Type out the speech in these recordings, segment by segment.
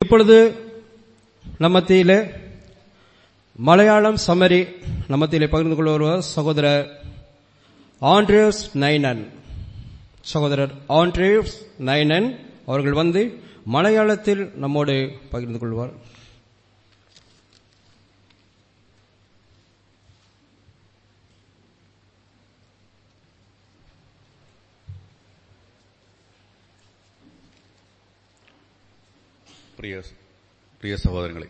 இப்பொழுது நம்மத்திலே மலையாளம் சம்மரி நம்மத்திலே பகிர்ந்து கொள்ள வருவார் சகோதரர் ஆண்ட்ரியூஸ் நைனன் சகோதரர் ஆண்ட்ரியூஸ் நைனன் அவர்கள் வந்து மலையாளத்தில் நம்மோடு பகிர்ந்து கொள்வார் പ്രിയ പ്രിയ സഹോദരങ്ങളെ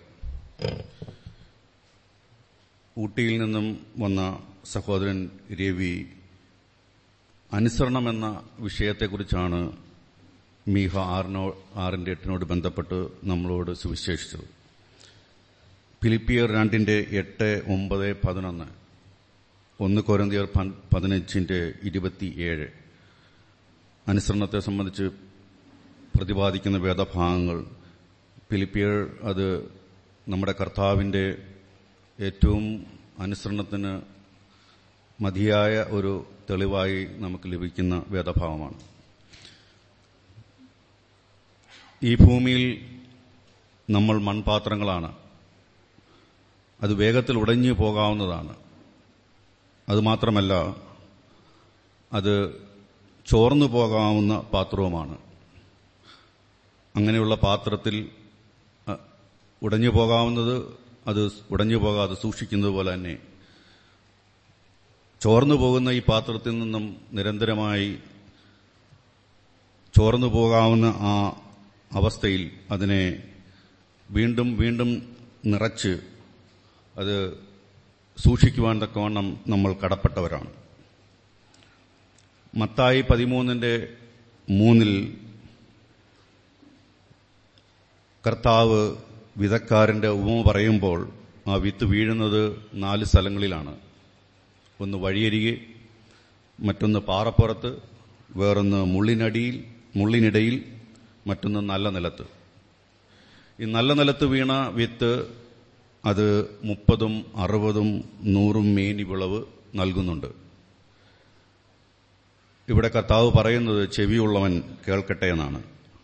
ഊട്ടിയിൽ നിന്നും വന്ന സഹോദരൻ രവി അനുസരണം എന്ന വിഷയത്തെക്കുറിച്ചാണ് മീഹ ആറിനോ ആറിന്റെ എട്ടിനോട് ബന്ധപ്പെട്ട് നമ്മളോട് സുവിശേഷിച്ചത് ഫിലിപ്പിയർ രണ്ടിന്റെ എട്ട് ഒമ്പത് പതിനൊന്ന് ഒന്ന് കൊരന്തിയർ പതിനഞ്ചിന്റെ ഇരുപത്തിയേഴ് അനുസരണത്തെ സംബന്ധിച്ച് പ്രതിപാദിക്കുന്ന വേദഭാഗങ്ങൾ ഫിലിപ്പിയർ അത് നമ്മുടെ കർത്താവിന്റെ ഏറ്റവും അനുസരണത്തിന് മതിയായ ഒരു തെളിവായി നമുക്ക് ലഭിക്കുന്ന വേദഭാവമാണ് ഈ ഭൂമിയിൽ നമ്മൾ മൺപാത്രങ്ങളാണ് അത് വേഗത്തിൽ ഉടഞ്ഞു പോകാവുന്നതാണ് അതുമാത്രമല്ല അത് ചോർന്നു പോകാവുന്ന പാത്രവുമാണ് അങ്ങനെയുള്ള പാത്രത്തിൽ ഉടഞ്ഞു പോകാവുന്നത് അത് ഉടഞ്ഞു പോകാതെ സൂക്ഷിക്കുന്നത് പോലെ തന്നെ ചോർന്നു പോകുന്ന ഈ പാത്രത്തിൽ നിന്നും നിരന്തരമായി ചോർന്നു പോകാവുന്ന ആ അവസ്ഥയിൽ അതിനെ വീണ്ടും വീണ്ടും നിറച്ച് അത് സൂക്ഷിക്കുവാൻ തക്കവണ്ണം നമ്മൾ കടപ്പെട്ടവരാണ് മത്തായി പതിമൂന്നിന്റെ മൂന്നിൽ കർത്താവ് വിധക്കാരന്റെ ഉപമ പറയുമ്പോൾ ആ വിത്ത് വീഴുന്നത് നാല് സ്ഥലങ്ങളിലാണ് ഒന്ന് വഴിയരികെ മറ്റൊന്ന് പാറപ്പുറത്ത് വേറൊന്ന് മുള്ളിനടിയിൽ മുള്ളിനിടയിൽ മറ്റൊന്ന് നല്ല നിലത്ത് ഈ നല്ല നിലത്ത് വീണ വിത്ത് അത് മുപ്പതും അറുപതും നൂറും മേനി വിളവ് നൽകുന്നുണ്ട് ഇവിടെ കർത്താവ് പറയുന്നത് ചെവിയുള്ളവൻ കേൾക്കട്ടെ എന്നാണ്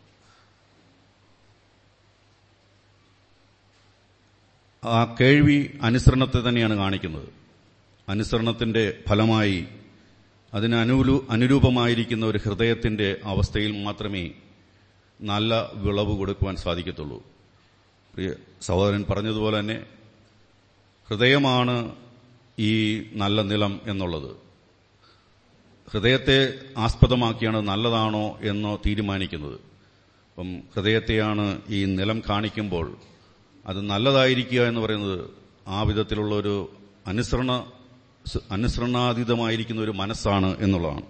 ആ കേൾവി അനുസരണത്തെ തന്നെയാണ് കാണിക്കുന്നത് അനുസരണത്തിന്റെ ഫലമായി അതിന് അനുലൂ അനുരൂപമായിരിക്കുന്ന ഒരു ഹൃദയത്തിന്റെ അവസ്ഥയിൽ മാത്രമേ നല്ല വിളവ് കൊടുക്കുവാൻ സാധിക്കത്തുള്ളൂ പ്രിയ സഹോദരൻ പറഞ്ഞതുപോലെ തന്നെ ഹൃദയമാണ് ഈ നല്ല നിലം എന്നുള്ളത് ഹൃദയത്തെ ആസ്പദമാക്കിയാണ് നല്ലതാണോ എന്നോ തീരുമാനിക്കുന്നത് അപ്പം ഹൃദയത്തെയാണ് ഈ നിലം കാണിക്കുമ്പോൾ അത് നല്ലതായിരിക്കുക എന്ന് പറയുന്നത് ആ വിധത്തിലുള്ള ഒരു അനുസരണ അനുസരണാതീതമായിരിക്കുന്ന ഒരു മനസ്സാണ് എന്നുള്ളതാണ്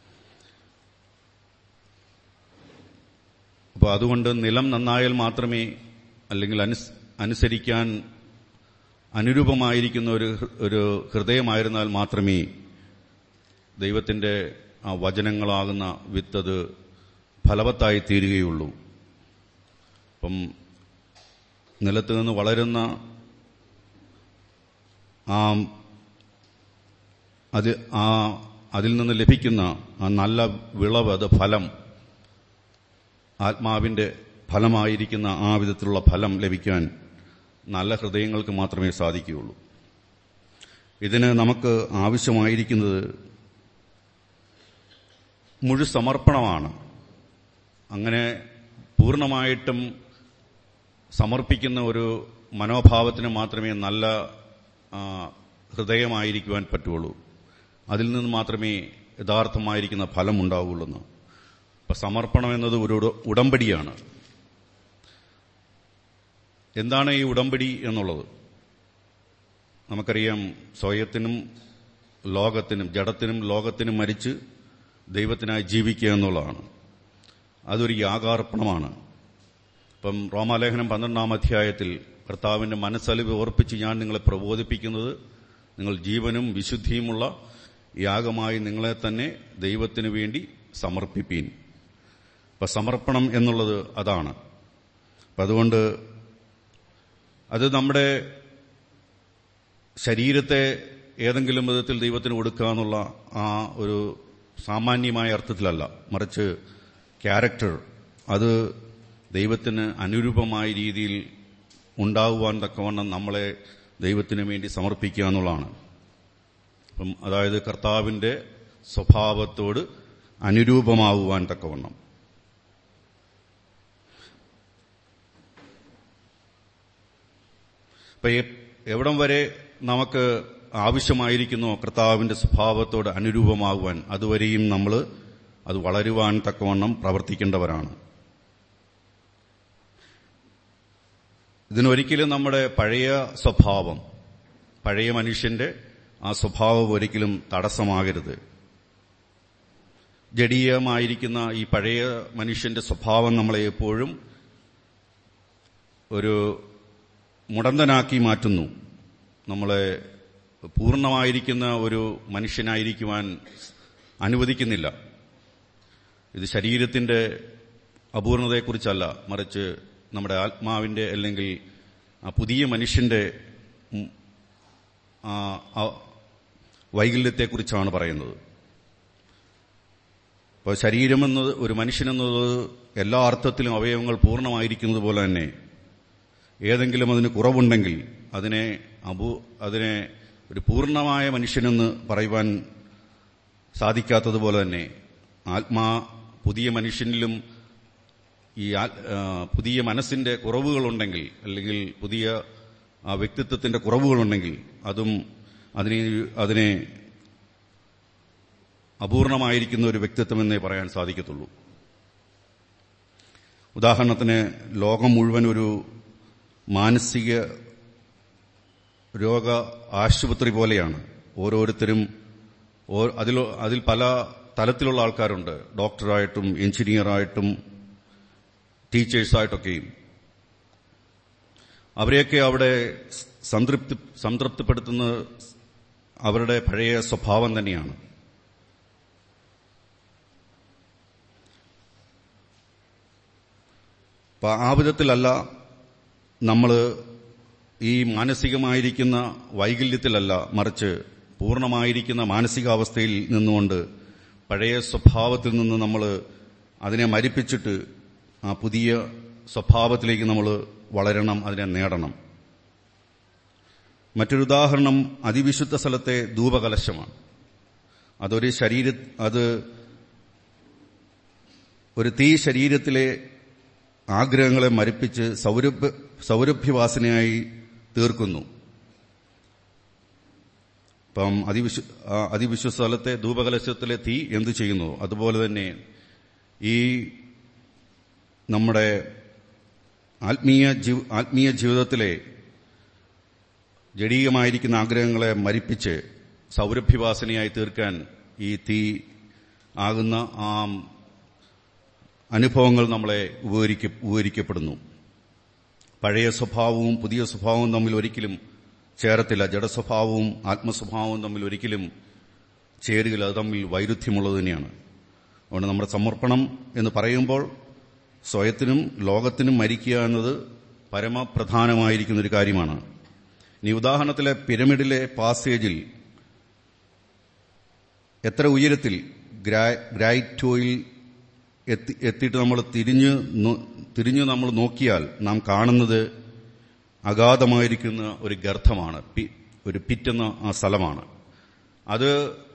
അപ്പോൾ അതുകൊണ്ട് നിലം നന്നായാൽ മാത്രമേ അല്ലെങ്കിൽ അനുസരിക്കാൻ അനുരൂപമായിരിക്കുന്ന ഒരു ഒരു ഹൃദയമായിരുന്നാൽ മാത്രമേ ദൈവത്തിന്റെ ആ വചനങ്ങളാകുന്ന വിത്തത് ഫലവത്തായി തീരുകയുള്ളൂ അപ്പം നിലത്ത് നിന്ന് വളരുന്ന ആ അത് ആ അതിൽ നിന്ന് ലഭിക്കുന്ന ആ നല്ല വിളവ് അത് ഫലം ആത്മാവിന്റെ ഫലമായിരിക്കുന്ന ആ വിധത്തിലുള്ള ഫലം ലഭിക്കാൻ നല്ല ഹൃദയങ്ങൾക്ക് മാത്രമേ സാധിക്കുകയുള്ളൂ ഇതിന് നമുക്ക് ആവശ്യമായിരിക്കുന്നത് മുഴു സമർപ്പണമാണ് അങ്ങനെ പൂർണ്ണമായിട്ടും സമർപ്പിക്കുന്ന ഒരു മനോഭാവത്തിന് മാത്രമേ നല്ല ഹൃദയമായിരിക്കുവാൻ പറ്റുള്ളൂ അതിൽ നിന്ന് മാത്രമേ യഥാർത്ഥമായിരിക്കുന്ന ഫലം ഉണ്ടാവുള്ളൂ അപ്പൊ സമർപ്പണം എന്നത് ഒരു ഉടമ്പടിയാണ് എന്താണ് ഈ ഉടമ്പടി എന്നുള്ളത് നമുക്കറിയാം സ്വയത്തിനും ലോകത്തിനും ജഡത്തിനും ലോകത്തിനും മരിച്ച് ദൈവത്തിനായി ജീവിക്കുക എന്നുള്ളതാണ് അതൊരു യാഗാർപ്പണമാണ് ഇപ്പം റോമാലേഖനം പന്ത്രണ്ടാം അധ്യായത്തിൽ കർത്താവിന്റെ മനസ്സലിവ് ഓർപ്പിച്ച് ഞാൻ നിങ്ങളെ പ്രബോധിപ്പിക്കുന്നത് നിങ്ങൾ ജീവനും വിശുദ്ധിയുമുള്ള യാഗമായി നിങ്ങളെ തന്നെ ദൈവത്തിനു വേണ്ടി സമർപ്പിപ്പീൻ അപ്പൊ സമർപ്പണം എന്നുള്ളത് അതാണ് അപ്പൊ അതുകൊണ്ട് അത് നമ്മുടെ ശരീരത്തെ ഏതെങ്കിലും വിധത്തിൽ ദൈവത്തിന് കൊടുക്കുക എന്നുള്ള ആ ഒരു സാമാന്യമായ അർത്ഥത്തിലല്ല മറിച്ച് ക്യാരക്ടർ അത് ദൈവത്തിന് അനുരൂപമായ രീതിയിൽ ഉണ്ടാകുവാൻ തക്കവണ്ണം നമ്മളെ ദൈവത്തിന് വേണ്ടി സമർപ്പിക്കുക എന്നുള്ളതാണ് അപ്പം അതായത് കർത്താവിന്റെ സ്വഭാവത്തോട് അനുരൂപമാകുവാൻ തക്കവണ്ണം ഇപ്പൊ എ- എവിടം വരെ നമുക്ക് ആവശ്യമായിരിക്കുന്നോ കർത്താവിന്റെ സ്വഭാവത്തോട് അനുരൂപമാകുവാൻ അതുവരെയും നമ്മൾ അത് വളരുവാൻ തക്കവണ്ണം പ്രവർത്തിക്കേണ്ടവരാണ് ഇതിനൊരിക്കലും നമ്മുടെ പഴയ സ്വഭാവം പഴയ മനുഷ്യന്റെ ആ സ്വഭാവം ഒരിക്കലും തടസ്സമാകരുത് ജഡീയമായിരിക്കുന്ന ഈ പഴയ മനുഷ്യന്റെ സ്വഭാവം നമ്മളെ എപ്പോഴും ഒരു മുടന്തനാക്കി മാറ്റുന്നു നമ്മളെ പൂർണ്ണമായിരിക്കുന്ന ഒരു മനുഷ്യനായിരിക്കുവാൻ അനുവദിക്കുന്നില്ല ഇത് ശരീരത്തിന്റെ അപൂർണതയെക്കുറിച്ചല്ല മറിച്ച് നമ്മുടെ ആത്മാവിന്റെ അല്ലെങ്കിൽ ആ പുതിയ മനുഷ്യന്റെ ഉം, ആ, ആ വൈകല്യത്തെക്കുറിച്ചാണ് പറയുന്നത് അപ്പോൾ ശരീരമെന്നത് ഒരു മനുഷ്യനെന്നത് എല്ലാ അർത്ഥത്തിലും അവയവങ്ങൾ പൂർണ്ണമായിരിക്കുന്നത് പോലെ തന്നെ ഏതെങ്കിലും അതിന് കുറവുണ്ടെങ്കിൽ അതിനെ അപൂ അതിനെ ഒരു പൂർണ്ണമായ മനുഷ്യനെന്ന് പറയുവാൻ സാധിക്കാത്തതുപോലെ തന്നെ ആത്മാ പുതിയ മനുഷ്യനിലും ഈ ആ- ആ, പുതിയ മനസ്സിന്റെ കുറവുകളുണ്ടെങ്കിൽ അല്ലെങ്കിൽ പുതിയ ആ വ്യക്തിത്വത്തിന്റെ കുറവുകളുണ്ടെങ്കിൽ അതും അതിനെ അതിനെ അപൂർണമായിരിക്കുന്ന ഒരു വ്യക്തിത്വം എന്നേ പറയാൻ സാധിക്കത്തുള്ളൂ ഉദാഹരണത്തിന് ലോകം മുഴുവൻ ഒരു മാനസിക രോഗ ആശുപത്രി പോലെയാണ് ഓരോരുത്തരും ഓ- അതിൽ അതിൽ പല തലത്തിലുള്ള ആൾക്കാരുണ്ട് ഡോക്ടറായിട്ടും എഞ്ചിനീയറായിട്ടും ടീച്ചേഴ്സായിട്ടൊക്കെയും അവരെയൊക്കെ അവിടെ സംതൃപ്തി സംതൃപ്തിപ്പെടുത്തുന്ന അവരുടെ പഴയ സ്വഭാവം തന്നെയാണ് അപ്പൊ ആ വിധത്തിലല്ല നമ്മൾ ഈ മാനസികമായിരിക്കുന്ന വൈകല്യത്തിലല്ല മറിച്ച് പൂർണ്ണമായിരിക്കുന്ന മാനസികാവസ്ഥയിൽ നിന്നുകൊണ്ട് പഴയ സ്വഭാവത്തിൽ നിന്ന് നമ്മൾ അതിനെ മരിപ്പിച്ചിട്ട് ആ പുതിയ സ്വഭാവത്തിലേക്ക് നമ്മൾ വളരണം അതിനെ നേടണം മറ്റൊരു ഉദാഹരണം അതിവിശുദ്ധ സ്ഥലത്തെ ധൂപകലശമാണ് അതൊരു ശരീര അത് ഒരു തീ ശരീരത്തിലെ ആഗ്രഹങ്ങളെ മരിപ്പിച്ച് സൗരഭ്യ സൗരഭ്യവാസനയായി തീർക്കുന്നു ഇപ്പം അതിവിശ്വ ആ അതിവിശ്വസ്ഥലത്തെ ധൂപകലശത്തിലെ തീ എന്തു ചെയ്യുന്നു അതുപോലെ തന്നെ ഈ നമ്മുടെ ആത്മീയ ജീവ ആത്മീയ ജീവിതത്തിലെ ജടീയമായിരിക്കുന്ന ആഗ്രഹങ്ങളെ മരിപ്പിച്ച് സൗരഭ്യവാസനയായി തീർക്കാൻ ഈ തീ ആകുന്ന ആ അനുഭവങ്ങൾ നമ്മളെ ഉപകരിക്ക ഉപകരിക്കപ്പെടുന്നു പഴയ സ്വഭാവവും പുതിയ സ്വഭാവവും തമ്മിൽ ഒരിക്കലും ചേരത്തില്ല ജഡസ്വഭാവവും ആത്മസ്വഭാവവും തമ്മിൽ ഒരിക്കലും ചേരുകയില്ല അത് തമ്മിൽ വൈരുദ്ധ്യമുള്ളത് തന്നെയാണ് അതുകൊണ്ട് നമ്മുടെ സമർപ്പണം എന്ന് പറയുമ്പോൾ സ്വയത്തിനും ലോകത്തിനും മരിക്കുക എന്നത് പരമപ്രധാനമായിരിക്കുന്ന ഒരു കാര്യമാണ് ഇനി ഉദാഹരണത്തിലെ പിരമിഡിലെ പാസേജിൽ എത്ര ഉയരത്തിൽ ഗ്രാ- ഗ്രാറ്റോയിൽ എത്തി എത്തിയിട്ട് നമ്മൾ തിരിഞ്ഞ് നോ- തിരിഞ്ഞ് നമ്മൾ നോക്കിയാൽ നാം കാണുന്നത് അഗാധമായിരിക്കുന്ന ഒരു ഗർത്തമാണ് പി- ഒരു പിറ്റെന്ന ആ സ്ഥലമാണ് അത്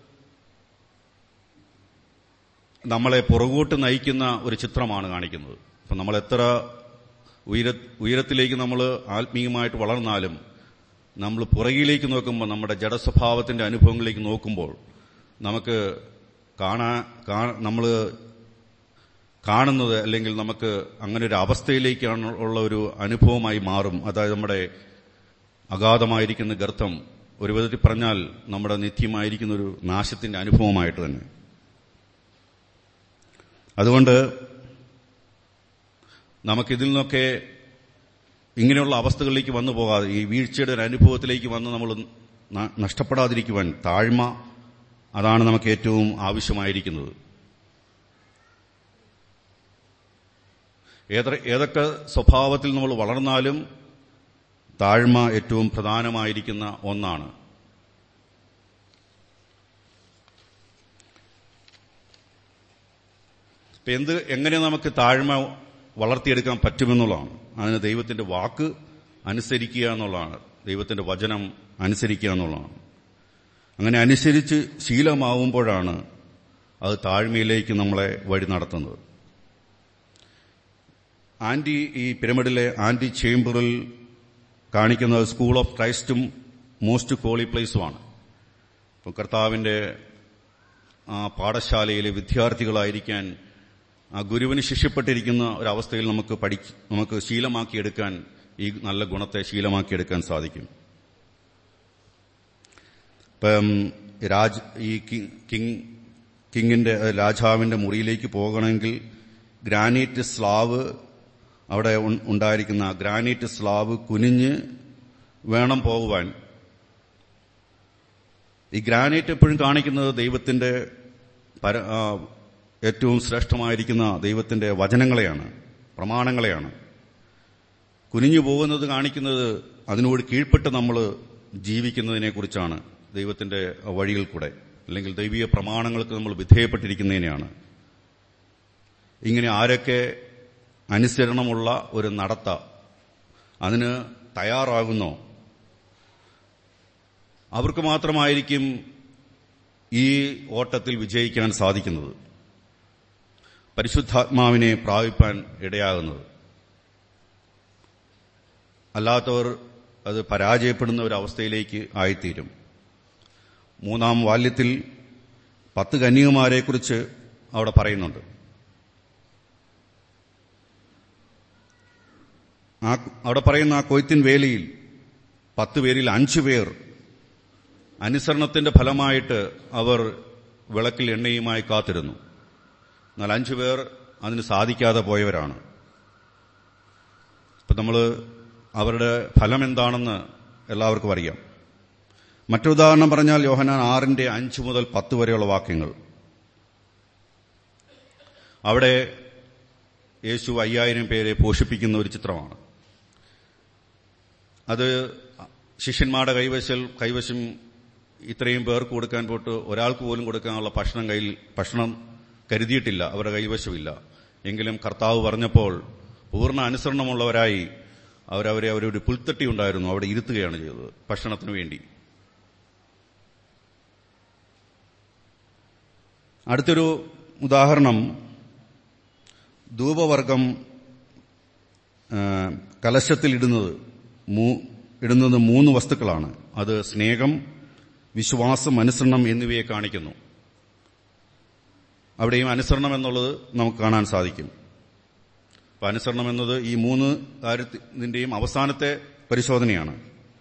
നമ്മളെ പുറകോട്ട് നയിക്കുന്ന ഒരു ചിത്രമാണ് കാണിക്കുന്നത് അപ്പം നമ്മൾ എത്ര ഉയര ഉയരത്തിലേക്ക് നമ്മൾ ആത്മീയമായിട്ട് വളർന്നാലും നമ്മൾ പുറകിലേക്ക് നോക്കുമ്പോൾ നമ്മുടെ ജഡസ്വഭാവത്തിന്റെ അനുഭവങ്ങളിലേക്ക് നോക്കുമ്പോൾ നമുക്ക് കാണാ നമ്മൾ കാണുന്നത് അല്ലെങ്കിൽ നമുക്ക് അങ്ങനെ ഒരു അവസ്ഥയിലേക്കാണ് ഉള്ള ഒരു അനുഭവമായി മാറും അതായത് നമ്മുടെ അഗാധമായിരിക്കുന്ന ഗർത്തം ഒരു വിധത്തിൽ പറഞ്ഞാൽ നമ്മുടെ നിത്യമായിരിക്കുന്ന ഒരു നാശത്തിന്റെ അനുഭവമായിട്ട് തന്നെ അതുകൊണ്ട് നമുക്കിതിൽ നിന്നൊക്കെ ഇങ്ങനെയുള്ള അവസ്ഥകളിലേക്ക് വന്നു പോകാതെ ഈ വീഴ്ചയുടെ ഒരു അനുഭവത്തിലേക്ക് വന്ന് നമ്മൾ ന- നഷ്ടപ്പെടാതിരിക്കുവാൻ താഴ്മ അതാണ് നമുക്ക് ഏറ്റവും ആവശ്യമായിരിക്കുന്നത് ഏത ഏതൊക്കെ സ്വഭാവത്തിൽ നമ്മൾ വളർന്നാലും താഴ്മ ഏറ്റവും പ്രധാനമായിരിക്കുന്ന ഒന്നാണ് ഇപ്പൊ എന്ത് എങ്ങനെ നമുക്ക് താഴ്മ വളർത്തിയെടുക്കാൻ പറ്റുമെന്നുള്ളതാണ് അതിന് ദൈവത്തിന്റെ വാക്ക് അനുസരിക്കുക എന്നുള്ളതാണ് ദൈവത്തിന്റെ വചനം അനുസരിക്കുക എന്നുള്ളതാണ് അങ്ങനെ അനുസരിച്ച് ശീലമാവുമ്പോഴാണ് അത് താഴ്മയിലേക്ക് നമ്മളെ വഴി നടത്തുന്നത് ആന്റി ഈ പിരമിഡിലെ ആന്റി ചേംബറിൽ കാണിക്കുന്നത് സ്കൂൾ ഓഫ് ക്രൈസ്റ്റും മോസ്റ്റ് കോളി പ്ലേസുമാണ് ഇപ്പം കർത്താവിന്റെ ആ പാഠശാലയിലെ വിദ്യാർത്ഥികളായിരിക്കാൻ ആ ഗുരുവിന് ശിഷ്യപ്പെട്ടിരിക്കുന്ന ഒരവസ്ഥയിൽ നമുക്ക് പഠി നമുക്ക് ശീലമാക്കിയെടുക്കാൻ ഈ നല്ല ഗുണത്തെ ശീലമാക്കിയെടുക്കാൻ സാധിക്കും ഇപ്പം രാജ് ഈ കി- കിങ് കിങ്ങിന്റെ ഏഹ്, രാജാവിന്റെ മുറിയിലേക്ക് പോകണമെങ്കിൽ ഗ്രാനൈറ്റ് സ്ലാവ് അവിടെ ഉൺ- ഉണ്ടായിരിക്കുന്ന ആ ഗ്രാനൈറ്റ് സ്ലാവ് കുനിഞ്ഞ് വേണം പോകുവാൻ ഈ ഗ്രാനൈറ്റ് എപ്പോഴും കാണിക്കുന്നത് ദൈവത്തിന്റെ പര ആ, ഏറ്റവും ശ്രേഷ്ഠമായിരിക്കുന്ന ദൈവത്തിന്റെ വചനങ്ങളെയാണ് പ്രമാണങ്ങളെയാണ് കുനിഞ്ഞു പോകുന്നത് കാണിക്കുന്നത് അതിനോട് കീഴ്പ്പെട്ട് നമ്മൾ ജീവിക്കുന്നതിനെക്കുറിച്ചാണ് ദൈവത്തിന്റെ വഴികൾ കൂടെ അല്ലെങ്കിൽ ദൈവീയ പ്രമാണങ്ങൾക്ക് നമ്മൾ വിധേയപ്പെട്ടിരിക്കുന്നതിനെയാണ് ഇങ്ങനെ ആരൊക്കെ അനുസരണമുള്ള ഒരു നടത്ത അതിന് തയ്യാറാകുന്നോ അവർക്ക് മാത്രമായിരിക്കും ഈ ഓട്ടത്തിൽ വിജയിക്കാൻ സാധിക്കുന്നത് പരിശുദ്ധാത്മാവിനെ പ്രാപിപ്പാൻ ഇടയാകുന്നത് അല്ലാത്തവർ അത് പരാജയപ്പെടുന്ന ഒരു അവസ്ഥയിലേക്ക് ആയിത്തീരും മൂന്നാം വാല്യത്തിൽ പത്ത് കന്യകുമാരെക്കുറിച്ച് അവിടെ പറയുന്നുണ്ട് ആ അവിടെ പറയുന്ന ആ കൊയ്ത്തിൻ വേലിയിൽ പത്ത് പേരിൽ അഞ്ചു പേർ അനുസരണത്തിന്റെ ഫലമായിട്ട് അവർ വിളക്കിൽ എണ്ണയുമായി കാത്തിരുന്നു എന്നാൽ അഞ്ചു പേർ അതിന് സാധിക്കാതെ പോയവരാണ് ഇപ്പൊ നമ്മൾ അവരുടെ ഫലം എന്താണെന്ന് എല്ലാവർക്കും അറിയാം മറ്റുദാഹരണം പറഞ്ഞാൽ യോഹനാൻ ആറിന്റെ അഞ്ച് മുതൽ പത്ത് വരെയുള്ള വാക്യങ്ങൾ അവിടെ യേശു അയ്യായിരം പേരെ പോഷിപ്പിക്കുന്ന ഒരു ചിത്രമാണ് അത് ശിഷ്യന്മാരുടെ കൈവശൽ കൈവശം ഇത്രയും പേർക്ക് കൊടുക്കാൻ പോയിട്ട് ഒരാൾക്ക് പോലും കൊടുക്കാനുള്ള ഭക്ഷണം കയ്യിൽ ഭക്ഷണം കരുതിയിട്ടില്ല അവരുടെ കൈവശമില്ല എങ്കിലും കർത്താവ് പറഞ്ഞപ്പോൾ പൂർണ്ണ അനുസരണമുള്ളവരായി അവരവരെ അവരൊരു പുൽത്തട്ടി ഉണ്ടായിരുന്നു അവിടെ ഇരുത്തുകയാണ് ചെയ്തത് ഭക്ഷണത്തിന് വേണ്ടി അടുത്തൊരു ഉദാഹരണം ധൂപവർഗം ആ, കലശത്തിലിടുന്നത് മൂ- ഇടുന്നത് മൂന്ന് വസ്തുക്കളാണ് അത് സ്നേഹം വിശ്വാസം അനുസരണം എന്നിവയെ കാണിക്കുന്നു അവിടെയും അനുസരണം എന്നുള്ളത് നമുക്ക് കാണാൻ സാധിക്കും അപ്പൊ അനുസരണം എന്നത് ഈ മൂന്ന് കാര്യത്തിന്റെയും അവസാനത്തെ പരിശോധനയാണ്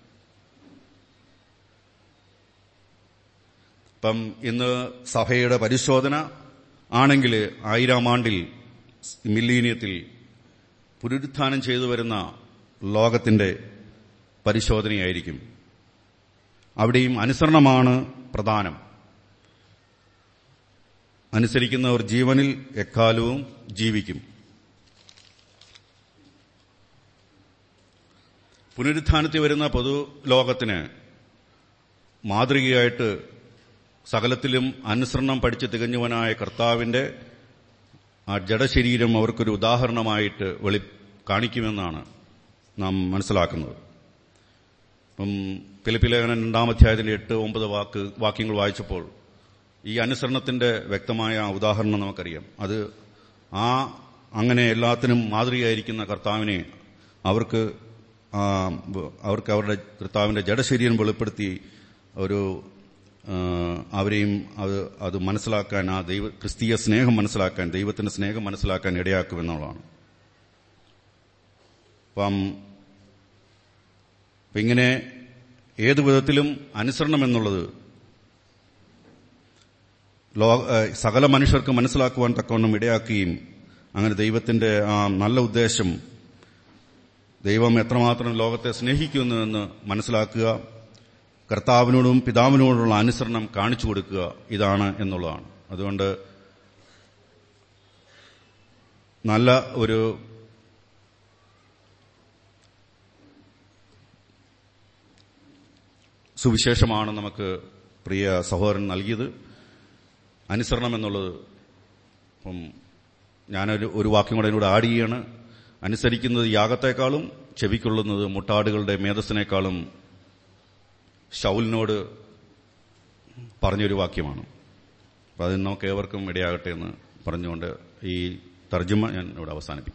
ഇപ്പം ഇന്ന് സഭയുടെ പരിശോധന ആണെങ്കിൽ ആയിരം ആണ്ടിൽ മില്ലീനിയത്തിൽ പുനരുത്ഥാനം ചെയ്തു വരുന്ന ലോകത്തിന്റെ പരിശോധനയായിരിക്കും അവിടെയും അനുസരണമാണ് പ്രധാനം അനുസരിക്കുന്നവർ ജീവനിൽ എക്കാലവും ജീവിക്കും പുനരുത്ഥാനത്തിൽ വരുന്ന പൊതു ലോകത്തിന് മാതൃകയായിട്ട് സകലത്തിലും അനുസരണം പഠിച്ച് തികഞ്ഞവനായ കർത്താവിന്റെ ആ ജഡശരീരം അവർക്കൊരു ഉദാഹരണമായിട്ട് വെളി കാണിക്കുമെന്നാണ് നാം മനസ്സിലാക്കുന്നത് ഇപ്പം ഫിലിപ്പിലേഖനൻ രണ്ടാമധ്യായത്തിന്റെ എട്ട് ഒമ്പത് വാക്ക് വാക്യങ്ങൾ വായിച്ചപ്പോൾ ഈ അനുസരണത്തിന്റെ വ്യക്തമായ ഉദാഹരണം നമുക്കറിയാം അത് ആ അങ്ങനെ എല്ലാത്തിനും മാതൃകയായിരിക്കുന്ന കർത്താവിനെ അവർക്ക് ആ, അവർക്ക് അവരുടെ കർത്താവിന്റെ ജഡശരീരം വെളിപ്പെടുത്തി ഒരു ആ, അവരെയും അത് അത് മനസ്സിലാക്കാൻ ആ ദൈവ ക്രിസ്തീയ സ്നേഹം മനസ്സിലാക്കാൻ ദൈവത്തിന്റെ സ്നേഹം മനസ്സിലാക്കാൻ ഇടയാക്കുമെന്നുള്ളതാണ് അപ്പം അപ്പൊ ഇങ്ങനെ ഏതു വിധത്തിലും അനുസരണം എന്നുള്ളത് ലോക ഏഹ് സകല മനുഷ്യർക്ക് മനസ്സിലാക്കുവാൻ തക്കവണ്ണം ഇടയാക്കുകയും അങ്ങനെ ദൈവത്തിന്റെ ആ നല്ല ഉദ്ദേശം ദൈവം എത്രമാത്രം ലോകത്തെ സ്നേഹിക്കുന്നു എന്ന് മനസ്സിലാക്കുക കർത്താവിനോടും പിതാവിനോടുള്ള അനുസരണം കാണിച്ചു കൊടുക്കുക ഇതാണ് എന്നുള്ളതാണ് അതുകൊണ്ട് നല്ല ഒരു സുവിശേഷമാണ് നമുക്ക് പ്രിയ സഹോദരൻ നൽകിയത് അനുസരണം എന്നുള്ളത് ഇപ്പം ഞാനൊരു ഒരു വാക്യം കൂടെ എന്നോട് ആഡ് ചെയ്യാണ് അനുസരിക്കുന്നത് യാഗത്തെക്കാളും ചെവിക്കൊള്ളുന്നത് മുട്ടാടുകളുടെ മേധസ്സിനേക്കാളും ഷൗലിനോട് പറഞ്ഞൊരു വാക്യമാണ് അപ്പം അതിന് നമുക്ക് ഏവർക്കും ഇടയാകട്ടെ എന്ന് പറഞ്ഞുകൊണ്ട് ഈ തർജ്ജമ ഞാൻ ഇവിടെ അവസാനിപ്പിക്കും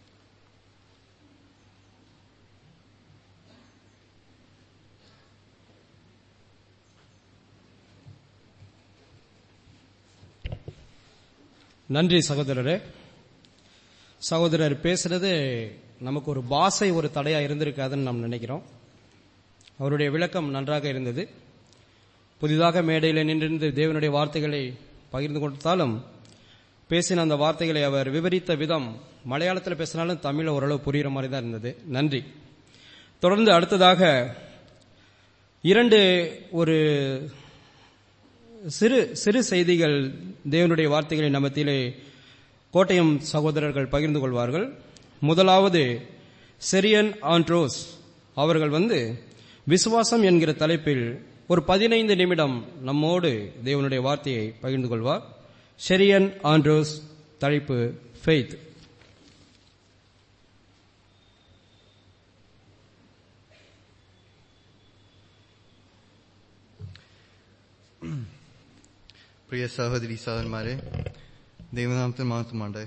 நன்றி சகோதரரே சகோதரர் பேசுறது நமக்கு ஒரு பாசை ஒரு தடையா இருந்திருக்காதுன்னு நாம் நினைக்கிறோம் அவருடைய விளக்கம் நன்றாக இருந்தது புதிதாக மேடையில் நின்றிருந்து தேவனுடைய வார்த்தைகளை பகிர்ந்து கொடுத்தாலும் பேசின அந்த வார்த்தைகளை அவர் விவரித்த விதம் மலையாளத்தில் பேசினாலும் தமிழ் ஓரளவு புரியுற மாதிரி தான் இருந்தது நன்றி தொடர்ந்து அடுத்ததாக இரண்டு ஒரு சிறு சிறு செய்திகள் தேவனுடைய வார்த்தைகளை நமத்திலே கோட்டயம் சகோதரர்கள் பகிர்ந்து கொள்வார்கள் முதலாவது செரியன் ஆண்ட்ரோஸ் அவர்கள் வந்து விசுவாசம் என்கிற தலைப்பில் ஒரு பதினைந்து நிமிடம் நம்மோடு தேவனுடைய வார்த்தையை பகிர்ந்து கொள்வார் ஷெரியன் ஆண்ட்ரோஸ் தலைப்பு ஃபெய்த் പ്രിയ സഹോദരി സഹോദരന്മാരെ ദൈവനാമത്തിൽ മാത്രമുണ്ട്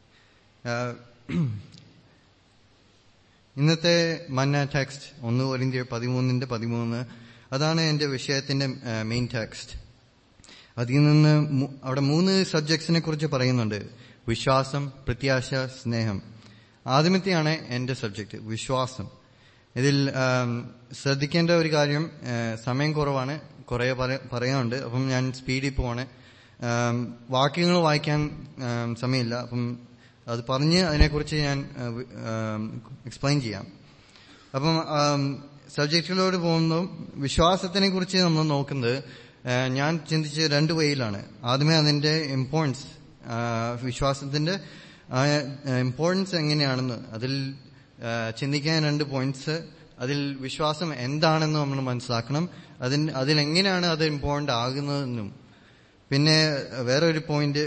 ഇന്നത്തെ മന്ന ടെക്സ്റ്റ് ഒന്ന് ഒരിന്ത്യ പതിമൂന്നിന്റെ പതിമൂന്ന് അതാണ് എന്റെ വിഷയത്തിന്റെ മെയിൻ ടെക്സ്റ്റ് അതിൽ നിന്ന് മു- അവിടെ മൂന്ന് സബ്ജക്ട്സിനെ കുറിച്ച് പറയുന്നുണ്ട് വിശ്വാസം പ്രത്യാശ സ്നേഹം ആദ്യമത്തെയാണ് എന്റെ സബ്ജക്ട് വിശ്വാസം ഇതിൽ ആം, ശ്രദ്ധിക്കേണ്ട ഒരു കാര്യം ആ, സമയം കുറവാണ് കുറെ പറ- പറയാനുണ്ട് അപ്പം ഞാൻ സ്പീഡിൽ പോവാണ് ആം, വാക്യങ്ങൾ വായിക്കാൻ ആം, സമയമില്ല അപ്പം അത് പറഞ്ഞ് അതിനെക്കുറിച്ച് ഞാൻ എക്സ്പ്ലെയിൻ ചെയ്യാം അപ്പം സബ്ജക്റ്റിലോട് പോകുമ്പോൾ വിശ്വാസത്തിനെ കുറിച്ച് നമ്മൾ നോക്കുന്നത് ആ, ഞാൻ ചിന്തിച്ച രണ്ട് വഴിയിലാണ് ആദ്യമേ അതിന്റെ ഇമ്പോർട്ടൻസ് വിശ്വാസത്തിന്റെ ഇമ്പോർട്ടൻസ് എങ്ങനെയാണെന്ന് അതിൽ ആ, ചിന്തിക്കാൻ രണ്ട് പോയിന്റ്സ് അതിൽ വിശ്വാസം എന്താണെന്ന് നമ്മൾ മനസ്സിലാക്കണം അതിൽ അതിലെങ്ങനെയാണ് അത് ഇമ്പോർട്ടന്റ് ആകുന്നതെന്നും പിന്നെ വേറെ ഒരു പോയിന്റ്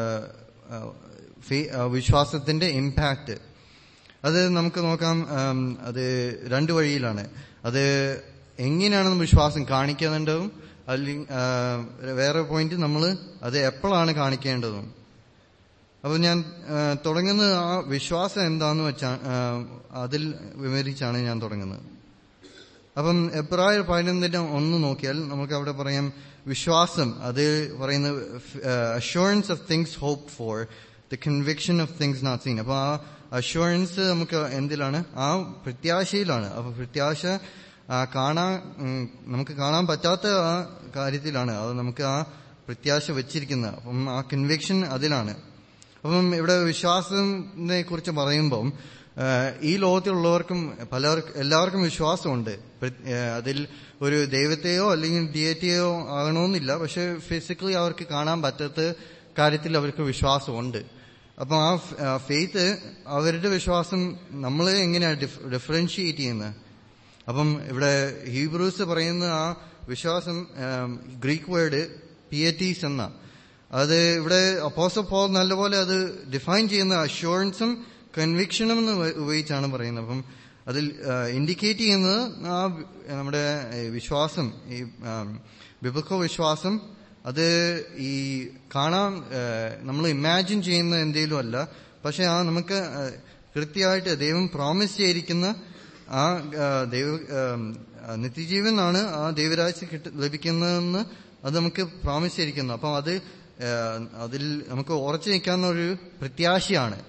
വിശ്വാസത്തിന്റെ ഇമ്പാക്ട് അത് നമുക്ക് നോക്കാം ഉം, അത് രണ്ട് വഴിയിലാണ് അത് എങ്ങനെയാണ് നമ്മൾ വിശ്വാസം കാണിക്കുന്നുണ്ടതും അല്ലെങ്കിൽ ആ, വേറെ പോയിന്റ് നമ്മൾ അത് എപ്പോഴാണ് കാണിക്കേണ്ടതും അപ്പൊ ഞാൻ ആ, തുടങ്ങുന്നത് ആ വിശ്വാസം എന്താന്ന് വെച്ചാ ആ, അതിൽ വിവരിച്ചാണ് ഞാൻ തുടങ്ങുന്നത് അപ്പം എബ്രായർ പതിനൊന്നിന്റെ ഒന്ന് നോക്കിയാൽ നമുക്ക് അവിടെ പറയാം വിശ്വാസം അത് പറയുന്നത് assurance of things hope for the conviction of things not seen അപ്പൊ ആ അഷുറൻസ് നമുക്ക് എന്തിലാണ് ആ പ്രത്യാശയിലാണ് അപ്പൊ പ്രത്യാശ ആ കാണാൻ ഉം, നമുക്ക് കാണാൻ പറ്റാത്ത ആ കാര്യത്തിലാണ് അത് നമുക്ക് ആ പ്രത്യാശ വെച്ചിരിക്കുന്നത് അപ്പം ആ കൺവിക്ഷൻ അതിലാണ് അപ്പം ഇവിടെ വിശ്വാസത്തിനെ കുറിച്ച് പറയുമ്പം ആഹ് ഈ ലോകത്തിലുള്ളവർക്കും പലർക്കും എല്ലാവർക്കും വിശ്വാസമുണ്ട് പ്ര- ആഹ് അതിൽ ഒരു ദൈവത്തെയോ അല്ലെങ്കിൽ ഡിയറ്റിയോ ആകണമെന്നില്ല പക്ഷെ ഫിസിക്കലി അവർക്ക് കാണാൻ പറ്റാത്ത കാര്യത്തിൽ അവർക്ക് വിശ്വാസമുണ്ട് അപ്പം ആ ഫെയ്ത്ത് അവരുടെ വിശ്വാസം നമ്മൾ എങ്ങനെയാണ് ഡിഫറൻഷിയേറ്റ് ചെയ്യുന്നത് അപ്പം ഇവിടെ ഹീബ്രൂസ് പറയുന്ന ആ വിശ്വാസം ആം, ഗ്രീക്ക് വേർഡ് പിയറ്റീസ് എന്ന അത് ഇവിടെ അപ്പോസോ പോൾ നല്ലപോലെ അത് ഡിഫൈൻ ചെയ്യുന്ന അഷ്യൂറൻസും കൺവിക്ഷനും എന്ന് ഉപ- ഉപയോഗിച്ചാണ് പറയുന്നത് അപ്പം അതിൽ ഇൻഡിക്കേറ്റ് ചെയ്യുന്നത് ആ നമ്മുടെ ഈ വിശ്വാസം ഈ ബിബിക്കോ വിശ്വാസം അത് ഈ കാണാൻ നമ്മൾ ഇമാജിൻ ചെയ്യുന്ന എന്തെങ്കിലും അല്ല പക്ഷെ ആ നമുക്ക് ആ, കൃത്യമായിട്ട് ദൈവം പ്രോമിസ് ചെയ്തിരിക്കുന്ന ആ ആ, ദൈവ ആ, നിത്യജീവനാണ് ആ ദൈവരാജ്യം കിട്ട ലഭിക്കുന്നതെന്ന് അത് നമുക്ക് പ്രോമിസ് ചെയ്തിരിക്കുന്നു അപ്പം അത് ആ, അതിൽ നമുക്ക് ഉറച്ചു നിൽക്കാവുന്ന ഒരു പ്രത്യാശയാണ്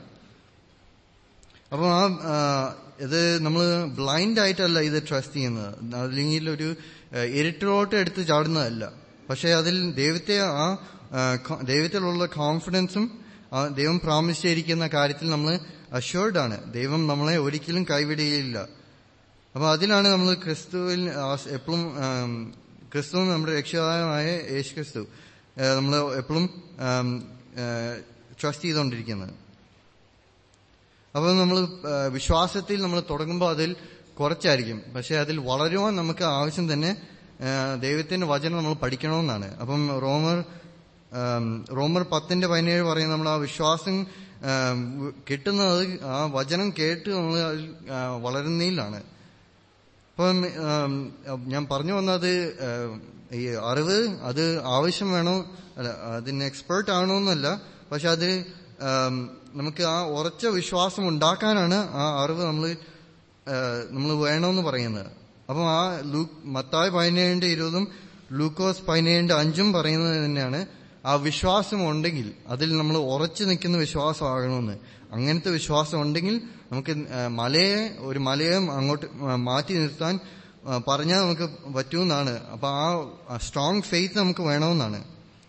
അപ്പം ആ ആ, ഇത് നമ്മൾ ബ്ലൈൻഡ് ആയിട്ടല്ല ഇത് ട്രസ്റ്റ് ചെയ്യുന്നത് അല്ലെങ്കിൽ ഒരു ആ, ഇരുട്ടിലോട്ട് എടുത്ത് ചാടുന്നതല്ല പക്ഷെ അതിൽ ദൈവത്തെ ആ ആ, co- ദൈവത്തിലുള്ള കോൺഫിഡൻസും ആ ദൈവം പ്രോമിസ് ചെയ്തിരിക്കുന്ന കാര്യത്തിൽ നമ്മൾ അഷ്യൂർഡ് ആണ് ദൈവം നമ്മളെ ഒരിക്കലും കൈവിടുകയില്ല അപ്പൊ അതിലാണ് നമ്മൾ ക്രിസ്തുവിൽ എപ്പോഴും ക്രിസ്തു നമ്മുടെ രക്ഷിതാവായ യേശു ക്രിസ്തു നമ്മൾ എപ്പോഴും ട്രസ്റ്റ് ചെയ്തുകൊണ്ടിരിക്കുന്നത് അപ്പോൾ നമ്മൾ വിശ്വാസത്തിൽ നമ്മൾ തുടങ്ങുമ്പോൾ അതിൽ കുറച്ചായിരിക്കും പക്ഷെ അതിൽ വളരുവാൻ നമുക്ക് ആവശ്യം തന്നെ ആ, ദൈവത്തിന്റെ വചനം നമ്മൾ പഠിക്കണമെന്നാണ് അപ്പം റോമർ ആം, റോമർ പത്തിന്റെ പതിനേഴ് പറയും നമ്മൾ ആ വിശ്വാസം ആം, കിട്ടുന്നത് ആ വചനം കേട്ട് നമ്മൾ അതിൽ, ആ, വളരുന്നതിലാണ് അപ്പം ആം, ഞാൻ പറഞ്ഞു വന്നത് ആം, ഈ അറിവ് അത് ആവശ്യം വേണോ അല്ല അതിന് എക്സ്പേർട്ട് ആണോ എന്നല്ല പക്ഷെ അത് ആം, നമുക്ക് ആ ഉറച്ച വിശ്വാസം ഉണ്ടാക്കാനാണ് ആ അറിവ് നമ്മൾ നമ്മൾ വേണമെന്ന് പറയുന്നത് അപ്പം ആ ലൂ മത്തായ പതിനേഴിന്റെ ഇരുപതും ലൂക്കോസ് പതിനേഴിന്റെ അഞ്ചും പറയുന്നത് തന്നെയാണ് ആ വിശ്വാസം ഉണ്ടെങ്കിൽ അതിൽ നമ്മൾ ഉറച്ചു നിൽക്കുന്ന വിശ്വാസമാകണമെന്ന് അങ്ങനത്തെ വിശ്വാസം ഉണ്ടെങ്കിൽ നമുക്ക് ആ, മലയെ ഒരു മലയെ അങ്ങോട്ട് ആ, മാറ്റി നിർത്താൻ ആ, പറഞ്ഞാൽ നമുക്ക് പറ്റുമെന്നാണ് അപ്പൊ ആ സ്ട്രോങ് ഫെയ്ത്ത് നമുക്ക് വേണമെന്നാണ്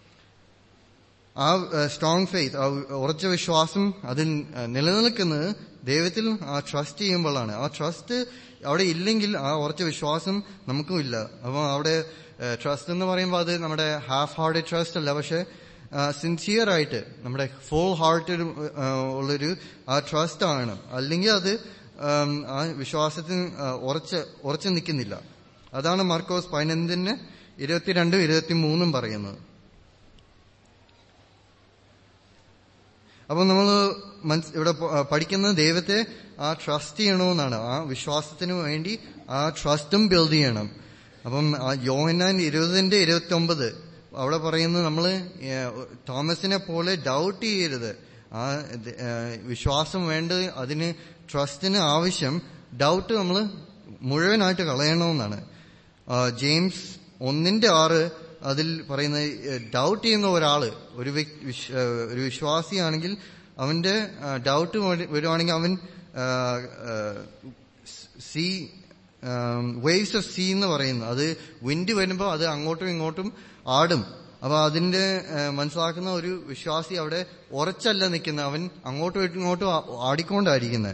ആ സ്ട്രോങ് ഫെയ്ത്ത് ആ ഉറച്ച വിശ്വാസം അതിൽ ആ, നിലനിൽക്കുന്നത് ദൈവത്തിൽ ആ ട്രസ്റ്റ് ചെയ്യുമ്പോഴാണ് ആ ട്രസ്റ്റ് അവിടെ ഇല്ലെങ്കിൽ ആ ഉറച്ച വിശ്വാസം നമുക്കും ഇല്ല അപ്പൊ അവിടെ ട്രസ്റ്റ് എന്ന് പറയുമ്പോൾ അത് നമ്മുടെ ഹാഫ് ഹാർട്ടഡ് ട്രസ്റ്റ് അല്ല പക്ഷെ സിൻസിയർ ആയിട്ട് നമ്മുടെ ഫുൾ ഹാർട്ടഡ് ഉള്ളൊരു ആ ട്രസ്റ്റ് ആണ് അല്ലെങ്കിൽ അത് ആം, ആ വിശ്വാസത്തിന് ആ, ഉറച്ച് ഉറച്ചു നിൽക്കുന്നില്ല അതാണ് മാർക്കോസ് പതിനഞ്ചിന് ഇരുപത്തിരണ്ടും ഇരുപത്തിമൂന്നും പറയുന്നത് അപ്പൊ നമ്മൾ ഇവിടെ പ- പഠിക്കുന്നത് ദൈവത്തെ ആ ട്രസ്റ്റ് ചെയ്യണമെന്നാണ് ആ വിശ്വാസത്തിന് വേണ്ടി ആ ട്രസ്റ്റും ബിൽഡ് ചെയ്യണം അപ്പം ആ യോഹന്നാൻ ഇരുപതിന്റെ ഇരുപത്തി ഒമ്പത് അവിടെ പറയുന്നത് നമ്മള് ഏഹ്, തോമസിനെ പോലെ ഡൗട്ട് ചെയ്യരുത് ആ ഇത്, ഏഹ്, വിശ്വാസം വേണ്ട അതിന് ട്രസ്റ്റിന് ആവശ്യം ഡൗട്ട് നമ്മൾ മുഴുവനായിട്ട് കളയണമെന്നാണ് ആ, ജെയിംസ് ഒന്നിന്റെ ആറ് അതിൽ പറയുന്ന ഡൗട്ട് ചെയ്യുന്ന ഒരാള് ഒരു വ്യക്- വിശ്- ആ, ഒരു വിശ്വാസിയാണെങ്കിൽ അവന്റെ ഡൗട്ട് വരുവാണെങ്കിൽ അവൻ സീ വേവ്സ് ഓഫ് സീ എന്ന് പറയുന്നു അത് വിൻഡ് വരുമ്പോൾ അത് അങ്ങോട്ടും ഇങ്ങോട്ടും ആടും അപ്പൊ അതിന്റെ ആ, മനസ്സിലാക്കുന്ന ഒരു വിശ്വാസി അവിടെ ഉറച്ചല്ല നിൽക്കുന്നത് അവൻ അങ്ങോട്ടും ഇങ്ങോട്ടും ആ- ആടിക്കൊണ്ടായിരിക്കുന്നത്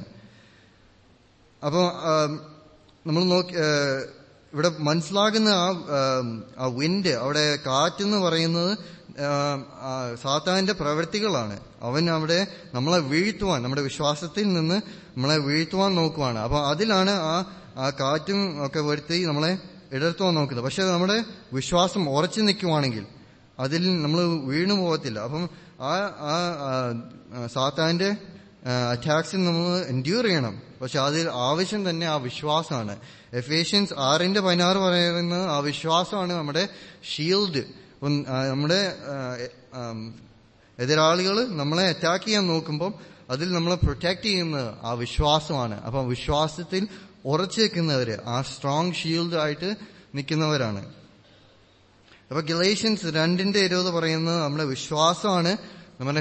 അപ്പൊ നമ്മൾ നോക്കി ആ, ഇവിടെ മനസ്സിലാകുന്ന ആ ആം, ആ വിൻഡ് അവിടെ കാറ്റെന്ന് പറയുന്നത് ആം, ആ, സാത്താന്റെ പ്രവൃത്തികളാണ് അവൻ അവിടെ നമ്മളെ വീഴ്ത്തുവാൻ നമ്മുടെ വിശ്വാസത്തിൽ നിന്ന് നമ്മളെ വീഴ്ത്തുവാൻ നോക്കുവാണ് അപ്പൊ അതിലാണ് ആ ആ കാറ്റും ഒക്കെ വരുത്തി നമ്മളെ ഇടർത്തുവാൻ നോക്കുന്നത് പക്ഷെ നമ്മുടെ വിശ്വാസം ഉറച്ചു നിൽക്കുവാണെങ്കിൽ അതിൽ നമ്മൾ വീണു പോകത്തില്ല അപ്പം ആ ആ ആ, സാത്താന്റെ അറ്റാക്സിൽ നമ്മൾ എൻഡ്യൂർ ചെയ്യണം പക്ഷെ അതിൽ ആവശ്യം തന്നെ ആ വിശ്വാസമാണ് എഫേഷ്യൻസ് ആറിന്റെ പതിനാറ് പറയുന്നത് ആ വിശ്വാസമാണ് നമ്മുടെ ഷീൽഡ് അപ്പം ആ, നമ്മുടെ ആ, എ- ആം, എതിരാളികൾ നമ്മളെ അറ്റാക്ക് ചെയ്യാൻ നോക്കുമ്പോൾ അതിൽ നമ്മളെ പ്രൊട്ടക്ട് ചെയ്യുന്നത് ആ വിശ്വാസമാണ് അപ്പം വിശ്വാസത്തിൽ ഉറച്ചു നിൽക്കുന്നവര് ആ സ്ട്രോങ് ഷീൽഡ് ആയിട്ട് നിൽക്കുന്നവരാണ് അപ്പൊ ഗിലേഷ്യൻസ് രണ്ടിന്റെ ഇരുപത് പറയുന്നത് നമ്മുടെ വിശ്വാസമാണ് നമ്മുടെ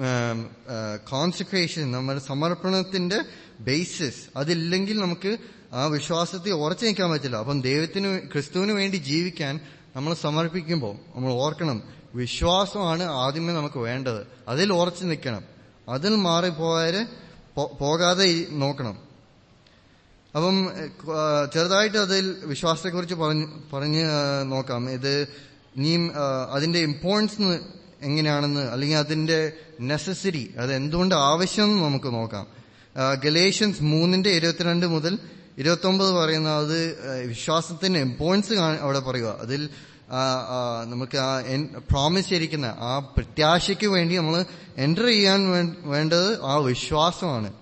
കോൺസെൻട്രേഷൻ നമ്മുടെ സമർപ്പണത്തിന്റെ ബേസിസ് അതില്ലെങ്കിൽ നമുക്ക് ആ വിശ്വാസത്തിൽ ഉറച്ചു നിൽക്കാൻ പറ്റില്ല അപ്പം ദൈവത്തിന് ക്രിസ്തുവിന് വേണ്ടി ജീവിക്കാൻ നമ്മൾ സമർപ്പിക്കുമ്പോൾ നമ്മൾ ഓർക്കണം വിശ്വാസമാണ് ആദ്യമേ നമുക്ക് വേണ്ടത് അതിൽ ഉറച്ചു നിൽക്കണം അതിൽ മാറിപ്പോയാല് പോ- പോകാതെ ഇ- നോക്കണം അപ്പം ആ, ചെറുതായിട്ട് അതിൽ വിശ്വാസത്തെക്കുറിച്ച് പറഞ്ഞ് പറഞ്ഞ് ആ, നോക്കാം ഇത് ഇനിയും ആ, അതിന്റെ ഇമ്പോർട്ടൻസ് എങ്ങനെയാണെന്ന് അല്ലെങ്കിൽ അതിന്റെ നെസസറി അത് എന്തുകൊണ്ട് ആവശ്യം എന്ന് നമുക്ക് നോക്കാം ഗലേഷ്യൻസ് മൂന്നിന്റെ ഇരുപത്തിരണ്ട് മുതൽ ഇരുപത്തി ഒമ്പത് പറയുന്ന അത് ആ, വിശ്വാസത്തിന്റെ ഇമ്പോർട്ടൻസ് അവിടെ പറയുക അതിൽ ആ, ആ, നമുക്ക് ആ പ്രോമിസ് ചെയ്തിരിക്കുന്ന ആ പ്രത്യാശയ്ക്ക് വേണ്ടി നമ്മൾ എൻ്റർ ചെയ്യാൻ വേ- വേണ്ടത് ആ വിശ്വാസമാണ്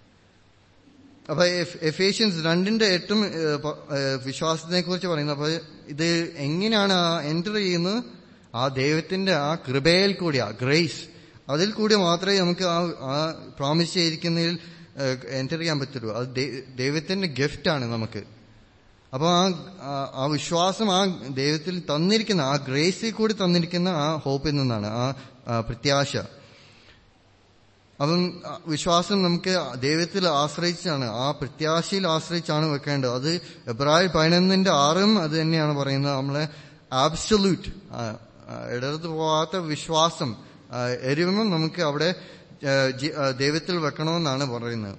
അപ്പൊ എഫ്- എഫേഷ്യൻസ് രണ്ടിന്റെ എട്ടും വിശ്വാസത്തിനെ കുറിച്ച് പറയുന്നത് അപ്പൊ ഇത് എങ്ങനെയാണ് ആ എൻ്റർ ചെയ്യുന്നത് ആ ദൈവത്തിന്റെ ആ കൃപയിൽ കൂടി ആ ഗ്രേസ് അതിൽ കൂടി മാത്രമേ നമുക്ക് ആ ആ പ്രോമിസ് ചെയ്തിരിക്കുന്നതിൽ എൻ്റർ ചെയ്യാൻ പറ്റുള്ളൂ അത് ദൈ- ദൈവത്തിന്റെ ഗിഫ്റ്റാണ് നമുക്ക് അപ്പൊ ആ ആ- ആ വിശ്വാസം ആ ദൈവത്തിൽ തന്നിരിക്കുന്ന ആ ഗ്രേസിൽ കൂടി തന്നിരിക്കുന്ന ആ ഹോപ്പിൽ നിന്നാണ് ആ ആ പ്രത്യാശ അപ്പം ആ വിശ്വാസം നമുക്ക് ദൈവത്തിൽ ആശ്രയിച്ചാണ് ആ പ്രത്യാശയിൽ ആശ്രയിച്ചാണ് വെക്കേണ്ടത് അത് എബ്രായ പതിനൊന്നിന്റെ ആറും അത് തന്നെയാണ് പറയുന്നത് നമ്മളെ ആബ്സൊല്യൂട്ട് ഇടർന്നു പോകാത്ത വിശ്വാസം ആ, എരിവുമ്പം നമുക്ക് അവിടെ ആ, ജി- ആ, ദൈവത്തിൽ വെക്കണമെന്നാണ് പറയുന്നത്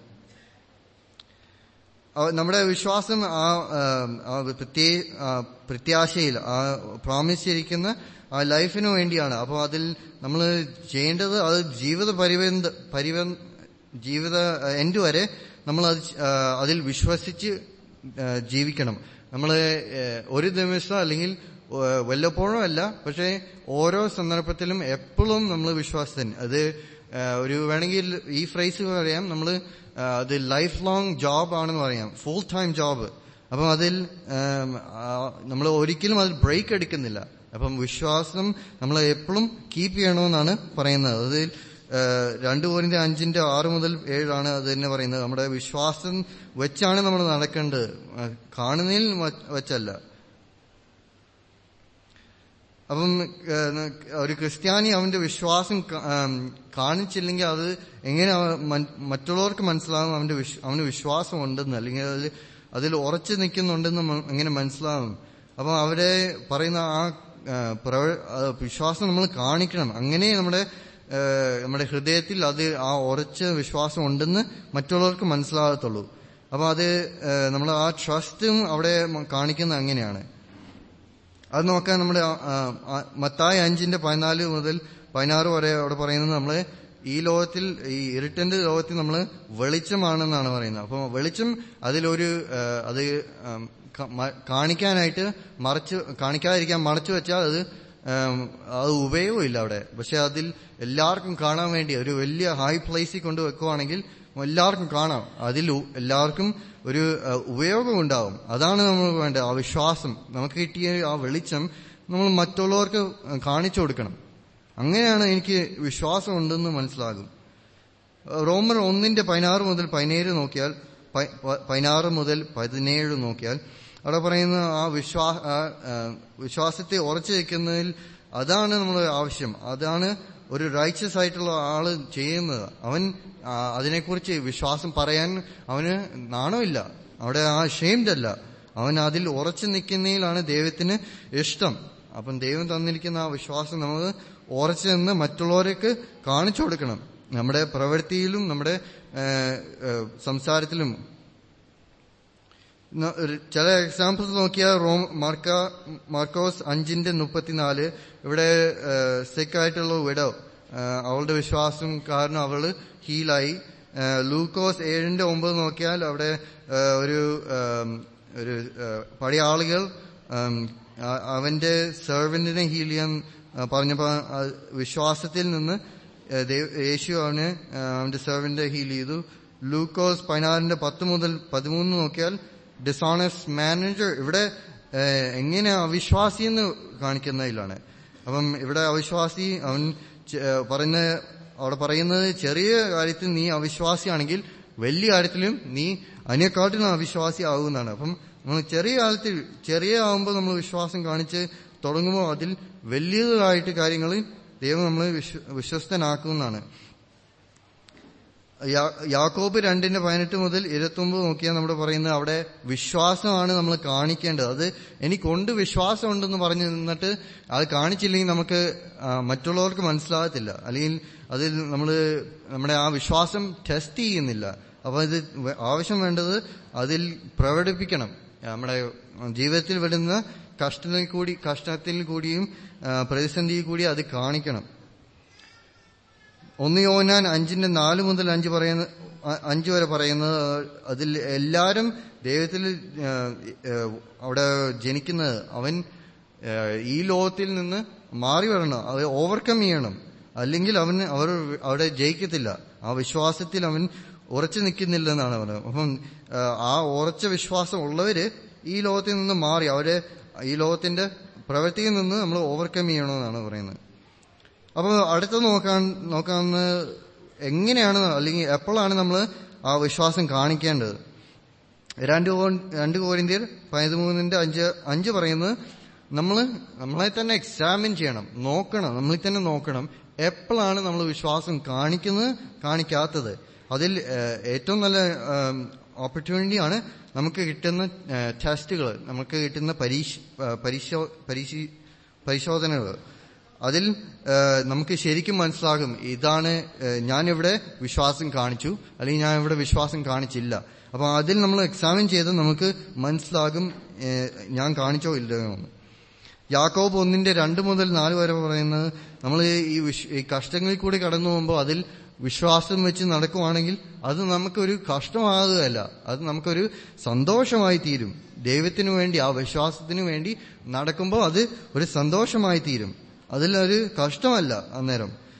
ആ, നമ്മുടെ വിശ്വാസം ആ ആ, ആ പ്രത്യേ ആ, പ്രത്യാശയിൽ ആ പ്രോമിസ് ചെയ്തിരിക്കുന്ന ആ ലൈഫിന് വേണ്ടിയാണ് അപ്പോൾ അതിൽ നമ്മൾ ചെയ്യേണ്ടത് അത് ജീവിത പരിവന്ത പരിവ ജീവിത എൻഡ് വരെ നമ്മൾ അത് ച- ആ, അതിൽ വിശ്വസിച്ച് ആ, ജീവിക്കണം നമ്മൾ ഒരു ദിവസം അല്ലെങ്കിൽ ആ, വല്ലപ്പോഴും അല്ല പക്ഷേ ഓരോ സന്ദർഭത്തിലും എപ്പോഴും നമ്മൾ വിശ്വാസത്തിന് അത് ആ, ഒരു വേണമെങ്കിൽ ഈ ഫ്രേസ് പറയാം നമ്മൾ അത് ലൈഫ് ലോങ് ജോബ് ആണെന്ന് പറയാം ഫുൾ ടൈം ജോബ് അപ്പം അതിൽ നമ്മൾ ഒരിക്കലും അതിൽ ബ്രേക്ക് എടുക്കുന്നില്ല അപ്പം വിശ്വാസം നമ്മൾ എപ്പോഴും കീപ്പ് ചെയ്യണമെന്നാണ് പറയുന്നത് അതിൽ ആ, രണ്ട് പോയിന്റ് അഞ്ചിന്റെ ആറ് മുതൽ ഏഴാണ് അത് തന്നെ പറയുന്നത് നമ്മുടെ വിശ്വാസം വെച്ചാണ് നമ്മൾ നടക്കേണ്ടത് ആ, കാണുന്നതിൽ വ- വെച്ചല്ല അപ്പം ഏഹ്, ഒരു ക്രിസ്ത്യാനി അവന്റെ വിശ്വാസം ക- ആം, കാണിച്ചില്ലെങ്കിൽ അത് എങ്ങനെ അവ- മൻ- മറ്റുള്ളവർക്ക് മനസ്സിലാവും അവന്റെ വിശ്വ- അവന് വിശ്വാസം ഉണ്ടെന്ന് അല്ലെങ്കിൽ അതിൽ അതിൽ ഉറച്ചു നിൽക്കുന്നുണ്ടെന്ന് മ- എങ്ങനെ മനസ്സിലാവും അപ്പം അവരെ പറയുന്ന ആ ആ, പ്രവ- ആ, വിശ്വാസം നമ്മൾ കാണിക്കണം അങ്ങനെ നമ്മുടെ ഏഹ്, നമ്മുടെ ഹൃദയത്തിൽ അത് ആ ഉറച്ച വിശ്വാസം ഉണ്ടെന്ന് മറ്റുള്ളവർക്ക് മനസ്സിലാകത്തുള്ളൂ അപ്പൊ അത് നമ്മൾ ആ ട്രസ്റ്റും അവിടെ മ- കാണിക്കുന്നത് അങ്ങനെയാണ് അത് നോക്കാൻ നമ്മുടെ ആ, ആ, മത്തായ അഞ്ചിന്റെ പതിനാല് മുതൽ പതിനാറ് വരെ അവിടെ പറയുന്നത് നമ്മള് ഈ ലോകത്തിൽ ഈ ഇരുട്ടിന്റെ ലോകത്തിൽ നമ്മൾ വെളിച്ചമാണെന്നാണ് പറയുന്നത് അപ്പോൾ വെളിച്ചം അതിലൊരു ആ, അത് ആം, ക- മ- കാണിക്കാനായിട്ട് മറച്ച് കാണിക്കാതിരിക്കാൻ മറച്ചു വെച്ചാൽ അത് ആം, അത് ഉപയോഗമില്ല അവിടെ പക്ഷെ അതിൽ എല്ലാവർക്കും കാണാൻ വേണ്ടി ഒരു വലിയ ഹൈ പ്ലേസിൽ കൊണ്ട് വെക്കുവാണെങ്കിൽ എല്ലാവർക്കും കാണാം അതിൽ ഉ- എല്ലാവർക്കും ഒരു അഹ്, ഉപയോഗം ഉണ്ടാവും അതാണ് നമ്മൾ വേണ്ടത് ആ വിശ്വാസം നമുക്ക് കിട്ടിയ ആ വെളിച്ചം നമ്മൾ മറ്റുള്ളവർക്ക് കാണിച്ചു കൊടുക്കണം അങ്ങനെയാണ് എനിക്ക് വിശ്വാസം ഉണ്ടെന്ന് മനസ്സിലാകും റോമർ ഒന്നിന്റെ പതിനാറ് മുതൽ പതിനേഴ് നോക്കിയാൽ പ- പ- പതിനാറ് മുതൽ പതിനേഴ് നോക്കിയാൽ അവിടെ പറയുന്ന ആ വിശ്വാ ആ, ആ, വിശ്വാസത്തെ ഉറച്ചു വെക്കുന്നതിൽ അതാണ് നമ്മൾ ആവശ്യം അതാണ് ഒരു റൈച്ചസ് ആയിട്ടുള്ള ആള് ചെയ്യുന്നത് അവൻ ആ, അതിനെക്കുറിച്ച് വിശ്വാസം പറയാൻ അവന് നാണമില്ല അവിടെ ആ ഷെയിംഡ് അല്ല അവൻ അതിൽ ഉറച്ചു നിൽക്കുന്നതിലാണ് ദൈവത്തിന് ഇഷ്ടം അപ്പം ദൈവം തന്നിരിക്കുന്ന ആ വിശ്വാസം നമ്മൾ ഉറച്ചു നിന്ന് മറ്റുള്ളവർക്ക് കാണിച്ചു കൊടുക്കണം നമ്മുടെ പ്രവൃത്തിയിലും നമ്മുടെ ആ, ആ, സംസാരത്തിലും ന- ഒരു ചില എക്സാമ്പിൾസ് നോക്കിയാൽ റോം മാർക്ക മാർക്കോസ് അഞ്ചിന്റെ മുപ്പത്തിനാല് ഇവിടെ സിക്ക് ആയിട്ടുള്ള വിഡോ അവളുടെ വിശ്വാസം കാരണം അവള് ഹീലായി ആ, ലൂക്കോസ് ഏഴിന്റെ ഒമ്പത് നോക്കിയാൽ അവിടെ ആ, ഒരു ആം, ഒരു ആ, പഴയ ആളുകൾ ആം, ആ- അവന്റെ സെർവന്റിനെ ഹീൽ ചെയ്യാൻ ആ, പറഞ്ഞപ്പോ ആ വിശ്വാസത്തിൽ നിന്ന് ആ, ദൈവ- യേശു അവന് ആ, അവന്റെ സെർവന്റ് ഹീൽ ചെയ്തു ലൂക്കോസ് പതിനാറിന്റെ പത്ത് മുതൽ പതിമൂന്ന് നോക്കിയാൽ ഡിസോണസ്റ്റ് മാനേജർ ഇവിടെ ആ, എങ്ങനെ അവിശ്വാസി എന്ന് കാണിക്കുന്നതിലാണ് അപ്പം ഇവിടെ അവിശ്വാസി അവൻ ചെ- ആ, പറയുന്ന അവിടെ പറയുന്നത് ചെറിയ കാര്യത്തിൽ നീ അവിശ്വാസിയാണെങ്കിൽ വലിയ കാര്യത്തിലും നീ അതിനെക്കാട്ടിലും അവിശ്വാസി ആകുന്നതാണ് അപ്പം നമ്മൾ ചെറിയ കാലത്തിൽ ചെറിയ ആകുമ്പോൾ നമ്മൾ വിശ്വാസം കാണിച്ച് തുടങ്ങുമ്പോൾ അതിൽ വലിയതായിട്ട് കാര്യങ്ങളിൽ ദൈവം നമ്മൾ വിശ്വ വിശ്വസ്തനാക്കുന്നതാണ് യാ- യാക്കോബ് രണ്ടിന്റെ പതിനെട്ട് മുതൽ ഇരുപത്തൊമ്പത് നോക്കിയാൽ നമ്മൾ പറയുന്നത് അവിടെ വിശ്വാസമാണ് നമ്മൾ കാണിക്കേണ്ടത് അത് എനിക്കൊണ്ട് വിശ്വാസം ഉണ്ടെന്ന് പറഞ്ഞു നിന്നിട്ട് അത് കാണിച്ചില്ലെങ്കിൽ നമുക്ക് ആ, മറ്റുള്ളവർക്ക് മനസ്സിലാകത്തില്ല അല്ലെങ്കിൽ അതിൽ നമ്മൾ നമ്മുടെ ആ വിശ്വാസം ടെസ്റ്റ് ചെയ്യുന്നില്ല അപ്പൊ ഇത് വ- ആവശ്യം വേണ്ടത് അതിൽ പ്രകടിപ്പിക്കണം നമ്മുടെ ജീവിതത്തിൽ വരുന്ന കഷ്ടത്തിൽ കൂടി കഷ്ടത്തിൽ കൂടിയും ആ, പ്രതിസന്ധിയിൽ കൂടി അത് കാണിക്കണം ഒന്ന് യോനാൻ അഞ്ചിന്റെ നാല് മുതൽ അഞ്ച് പറയുന്ന അ- അഞ്ച് വരെ പറയുന്നത് അതിൽ എല്ലാരും ദൈവത്തിൽ ആ, ആ, അവിടെ ജനിക്കുന്നത് അവൻ ആ, ഈ ലോകത്തിൽ നിന്ന് മാറി വരണം അത് ഓവർകം ചെയ്യണം അല്ലെങ്കിൽ അവന് അവർ അവിടെ ജയിക്കത്തില്ല ആ വിശ്വാസത്തിൽ അവൻ ഉറച്ചു നിൽക്കുന്നില്ലെന്നാണ് പറയുന്നത് അപ്പം ആ, ആ ഉറച്ച വിശ്വാസം ഉള്ളവര് ഈ ലോകത്തിൽ നിന്ന് മാറി അവരെ ഈ ലോകത്തിന്റെ പ്രവൃത്തിയിൽ നിന്ന് നമ്മൾ ഓവർകം ചെയ്യണമെന്നാണ് പറയുന്നത് അപ്പൊ അടുത്ത നോക്കാൻ നോക്കാവുന്ന എങ്ങനെയാണ് അല്ലെങ്കിൽ എപ്പോഴാണ് നമ്മൾ ആ വിശ്വാസം കാണിക്കേണ്ടത് രണ്ട് കോ- രണ്ട് കോരിന്ത്യർ പതിമൂന്നിന്റെ അഞ്ച് അഞ്ച് പറയുന്നത് നമ്മൾ നമ്മളെ തന്നെ എക്സാമിൻ ചെയ്യണം നോക്കണം നമ്മളിൽ തന്നെ നോക്കണം എപ്പോഴാണ് നമ്മൾ വിശ്വാസം കാണിക്കുന്നത് കാണിക്കാത്തത് അതിൽ ഏഹ്, ഏറ്റവും നല്ല ഓപ്പർച്യൂണിറ്റിയാണ് നമുക്ക് കിട്ടുന്ന ടെസ്റ്റുകൾ നമുക്ക് കിട്ടുന്ന പരീക്ഷ ഏഹ്, പരിശോ പരീക്ഷ പരിശോധനകൾ അതിൽ ഏഹ്, നമുക്ക് ശരിക്കും മനസ്സിലാകും ഇതാണ് ഏഹ്, ഞാനിവിടെ വിശ്വാസം കാണിച്ചു അല്ലെങ്കിൽ ഞാൻ ഇവിടെ വിശ്വാസം കാണിച്ചില്ല അപ്പൊ അതിൽ നമ്മൾ എക്സാമിൻ ചെയ്ത് നമുക്ക് മനസ്സിലാകും ഏഹ്, ഞാൻ കാണിച്ചോ ഇല്ലയോ എന്ന് യാക്കോബ് ഒന്നിന്റെ രണ്ട് മുതൽ നാല് വരെ പറയുന്നത് നമ്മൾ ഈ വിശ്- ഈ കഷ്ടങ്ങളിൽ കൂടി കടന്നു പോകുമ്പോൾ അതിൽ വിശ്വാസം വെച്ച് നടക്കുവാണെങ്കിൽ അത് നമുക്കൊരു കഷ്ടമാകുകയല്ല അത് നമുക്കൊരു സന്തോഷമായി തീരും ദൈവത്തിനു വേണ്ടി ആ വിശ്വാസത്തിനു വേണ്ടി നടക്കുമ്പോൾ അത് ഒരു സന്തോഷമായി തീരും അതിലൊരു കഷ്ടമല്ല അന്നേരം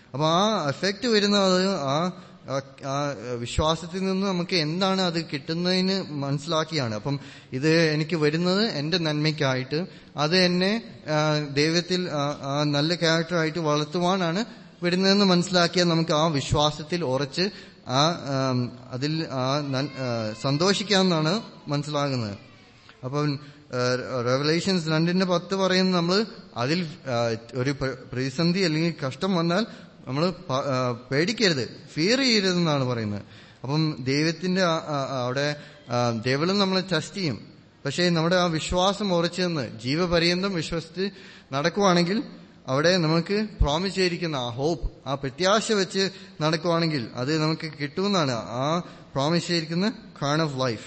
അപ്പൊ ആ എഫക്റ്റ് വരുന്നത് ആ ആ- ആ വിശ്വാസത്തിൽ നിന്ന് നമുക്ക് എന്താണ് അത് കിട്ടുന്നതിന് മനസ്സിലാക്കിയാണ് അപ്പം ഇത് എനിക്ക് വരുന്നത് എന്റെ നന്മയ്ക്കായിട്ട് അത് എന്നെ ആ, ദൈവത്തിൽ ആ, ആ നല്ല ക്യാരക്ടറായിട്ട് വളർത്തുവാനാണ് വരുന്നതെന്ന് മനസ്സിലാക്കിയാൽ നമുക്ക് ആ വിശ്വാസത്തിൽ ഉറച്ച് ആ ആം, അതിൽ ആ നൻ- ആ, സന്തോഷിക്കാമെന്നാണ് മനസ്സിലാകുന്നത് അപ്പം റെവലേഷൻസ് രണ്ടിന്റെ പത്ത് പറയുന്നത് നമ്മൾ അതിൽ ആ, ഒരു പ്ര- പ്രതിസന്ധി അല്ലെങ്കിൽ കഷ്ടം വന്നാൽ നമ്മൾ പേടിക്കരുത് ഫിയർ ചെയ്യരുതെന്നാണ് പറയുന്നത് അപ്പം ദൈവത്തിന്റെ ആ- ആ- ആ അവിടെ ദൈവം നമ്മളെ ടെസ്റ്റ് ചെയ്യും പക്ഷേ നമ്മുടെ ആ വിശ്വാസം ഉറച്ചു നിന്ന് ജീവപര്യന്തം വിശ്വസിച്ച് നടക്കുവാണെങ്കിൽ അവിടെ നമുക്ക് പ്രോമിസ് ചെയ്തിരിക്കുന്ന ആ ഹോപ്പ് ആ പ്രത്യാശ വെച്ച് നടക്കുവാണെങ്കിൽ അത് നമുക്ക് കിട്ടുമെന്നാണ് ആ പ്രോമിസ് ചെയ്തിരിക്കുന്ന കാൺ ഓഫ് ലൈഫ്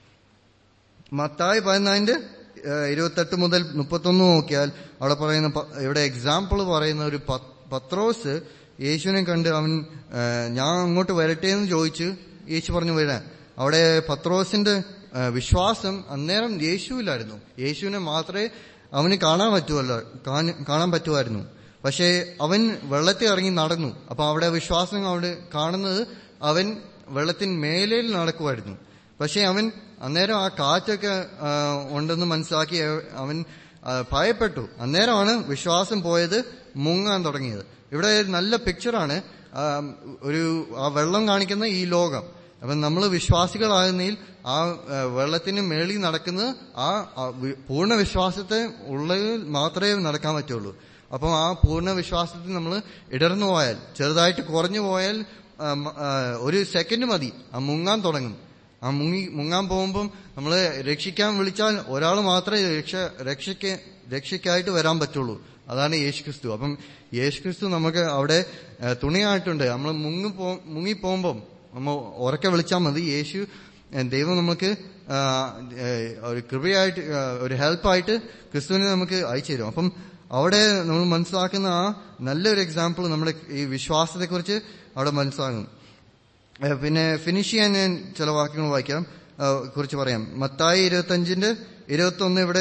മത്തായി പതിനാലിന്റെ ഇരുപത്തെട്ട് മുതൽ മുപ്പത്തൊന്ന് നോക്കിയാൽ അവിടെ പറയുന്ന പ- ഇവിടെ എക്സാമ്പിൾ പറയുന്ന ഒരു പ- പത്രോസ് യേശുവിനെ കണ്ട് അവൻ ആ, ഞാൻ അങ്ങോട്ട് വരട്ടെ എന്ന് ചോദിച്ചു യേശു പറഞ്ഞു വരാൻ അവിടെ പത്രോസിന്റെ ആ, വിശ്വാസം അന്നേരം യേശുവിലായിരുന്നു യേശുവിനെ മാത്രമേ അവന് കാണാൻ പറ്റുമല്ലോ കാണ- കാണാൻ പറ്റുമായിരുന്നു പക്ഷേ അവൻ വെള്ളത്തിൽ ഇറങ്ങി നടന്നു അപ്പൊ അവിടെ വിശ്വാസം അവിടെ കാണുന്നത് അവൻ വെള്ളത്തിൻ മേലയിൽ നടക്കുമായിരുന്നു പക്ഷെ അവൻ അന്നേരം ആ കാറ്റൊക്കെ ആ, ഉണ്ടെന്ന് മനസ്സിലാക്കി അവൻ ആ, ഭയപ്പെട്ടു അന്നേരമാണ് വിശ്വാസം പോയത് മുങ്ങാൻ തുടങ്ങിയത് ഇവിടെ ഒരു നല്ല പിക്ചറാണ് ആ, ഒരു ആ വെള്ളം കാണിക്കുന്ന ഈ ലോകം അപ്പം നമ്മൾ വിശ്വാസികളാകുന്നതിൽ ആ ആ, വെള്ളത്തിന് മേളിൽ നടക്കുന്നത് ആ ആ വി- പൂർണ്ണ വിശ്വാസത്തെ ഉള്ളതിൽ മാത്രമേ നടക്കാൻ പറ്റുള്ളൂ അപ്പം ആ പൂർണ്ണ വിശ്വാസത്തിൽ നമ്മൾ ഇടർന്നു പോയാൽ ചെറുതായിട്ട് കുറഞ്ഞു പോയാൽ ആ, മ- ആ, ഒരു സെക്കൻഡ് മതി ആ മുങ്ങാൻ തുടങ്ങും ആ മുങ്ങി മുങ്ങാൻ പോകുമ്പം നമ്മൾ രക്ഷിക്കാൻ വിളിച്ചാൽ ഒരാൾ മാത്രമേ രക്ഷ രക്ഷയ്ക്ക് രക്ഷയ്ക്കായിട്ട് വരാൻ പറ്റുള്ളൂ അതാണ് യേശു ക്രിസ്തു അപ്പം യേശു ക്രിസ്തു നമുക്ക് അവിടെ ആ, തുണിയായിട്ടുണ്ട് നമ്മൾ മുങ്ങി പോ മുങ്ങി പോകുമ്പം നമ്മൾ ഉറക്കെ വിളിച്ചാൽ മതി യേശു ആ, ദൈവം നമുക്ക് ആ, ഏ, ഒരു കൃപയായിട്ട് ആ, ഒരു ഹെൽപ്പായിട്ട് ക്രിസ്തുവിനെ നമുക്ക് അയച്ചു തരും അപ്പം അവിടെ നമ്മൾ മനസ്സിലാക്കുന്ന ആ നല്ലൊരു എക്സാമ്പിൾ നമ്മുടെ ഈ വിശ്വാസത്തെക്കുറിച്ച് അവിടെ മനസ്സിലാകും ഏഹ് പിന്നെ ഫിനിഷ് ചെയ്യാൻ ഞാൻ ചില വാക്യങ്ങൾ വായിക്കാം ഏഹ് കുറിച്ച് പറയാം മത്തായി ഇരുപത്തഞ്ചിന്റെ ഇരുപത്തി ഒന്ന് ഇവിടെ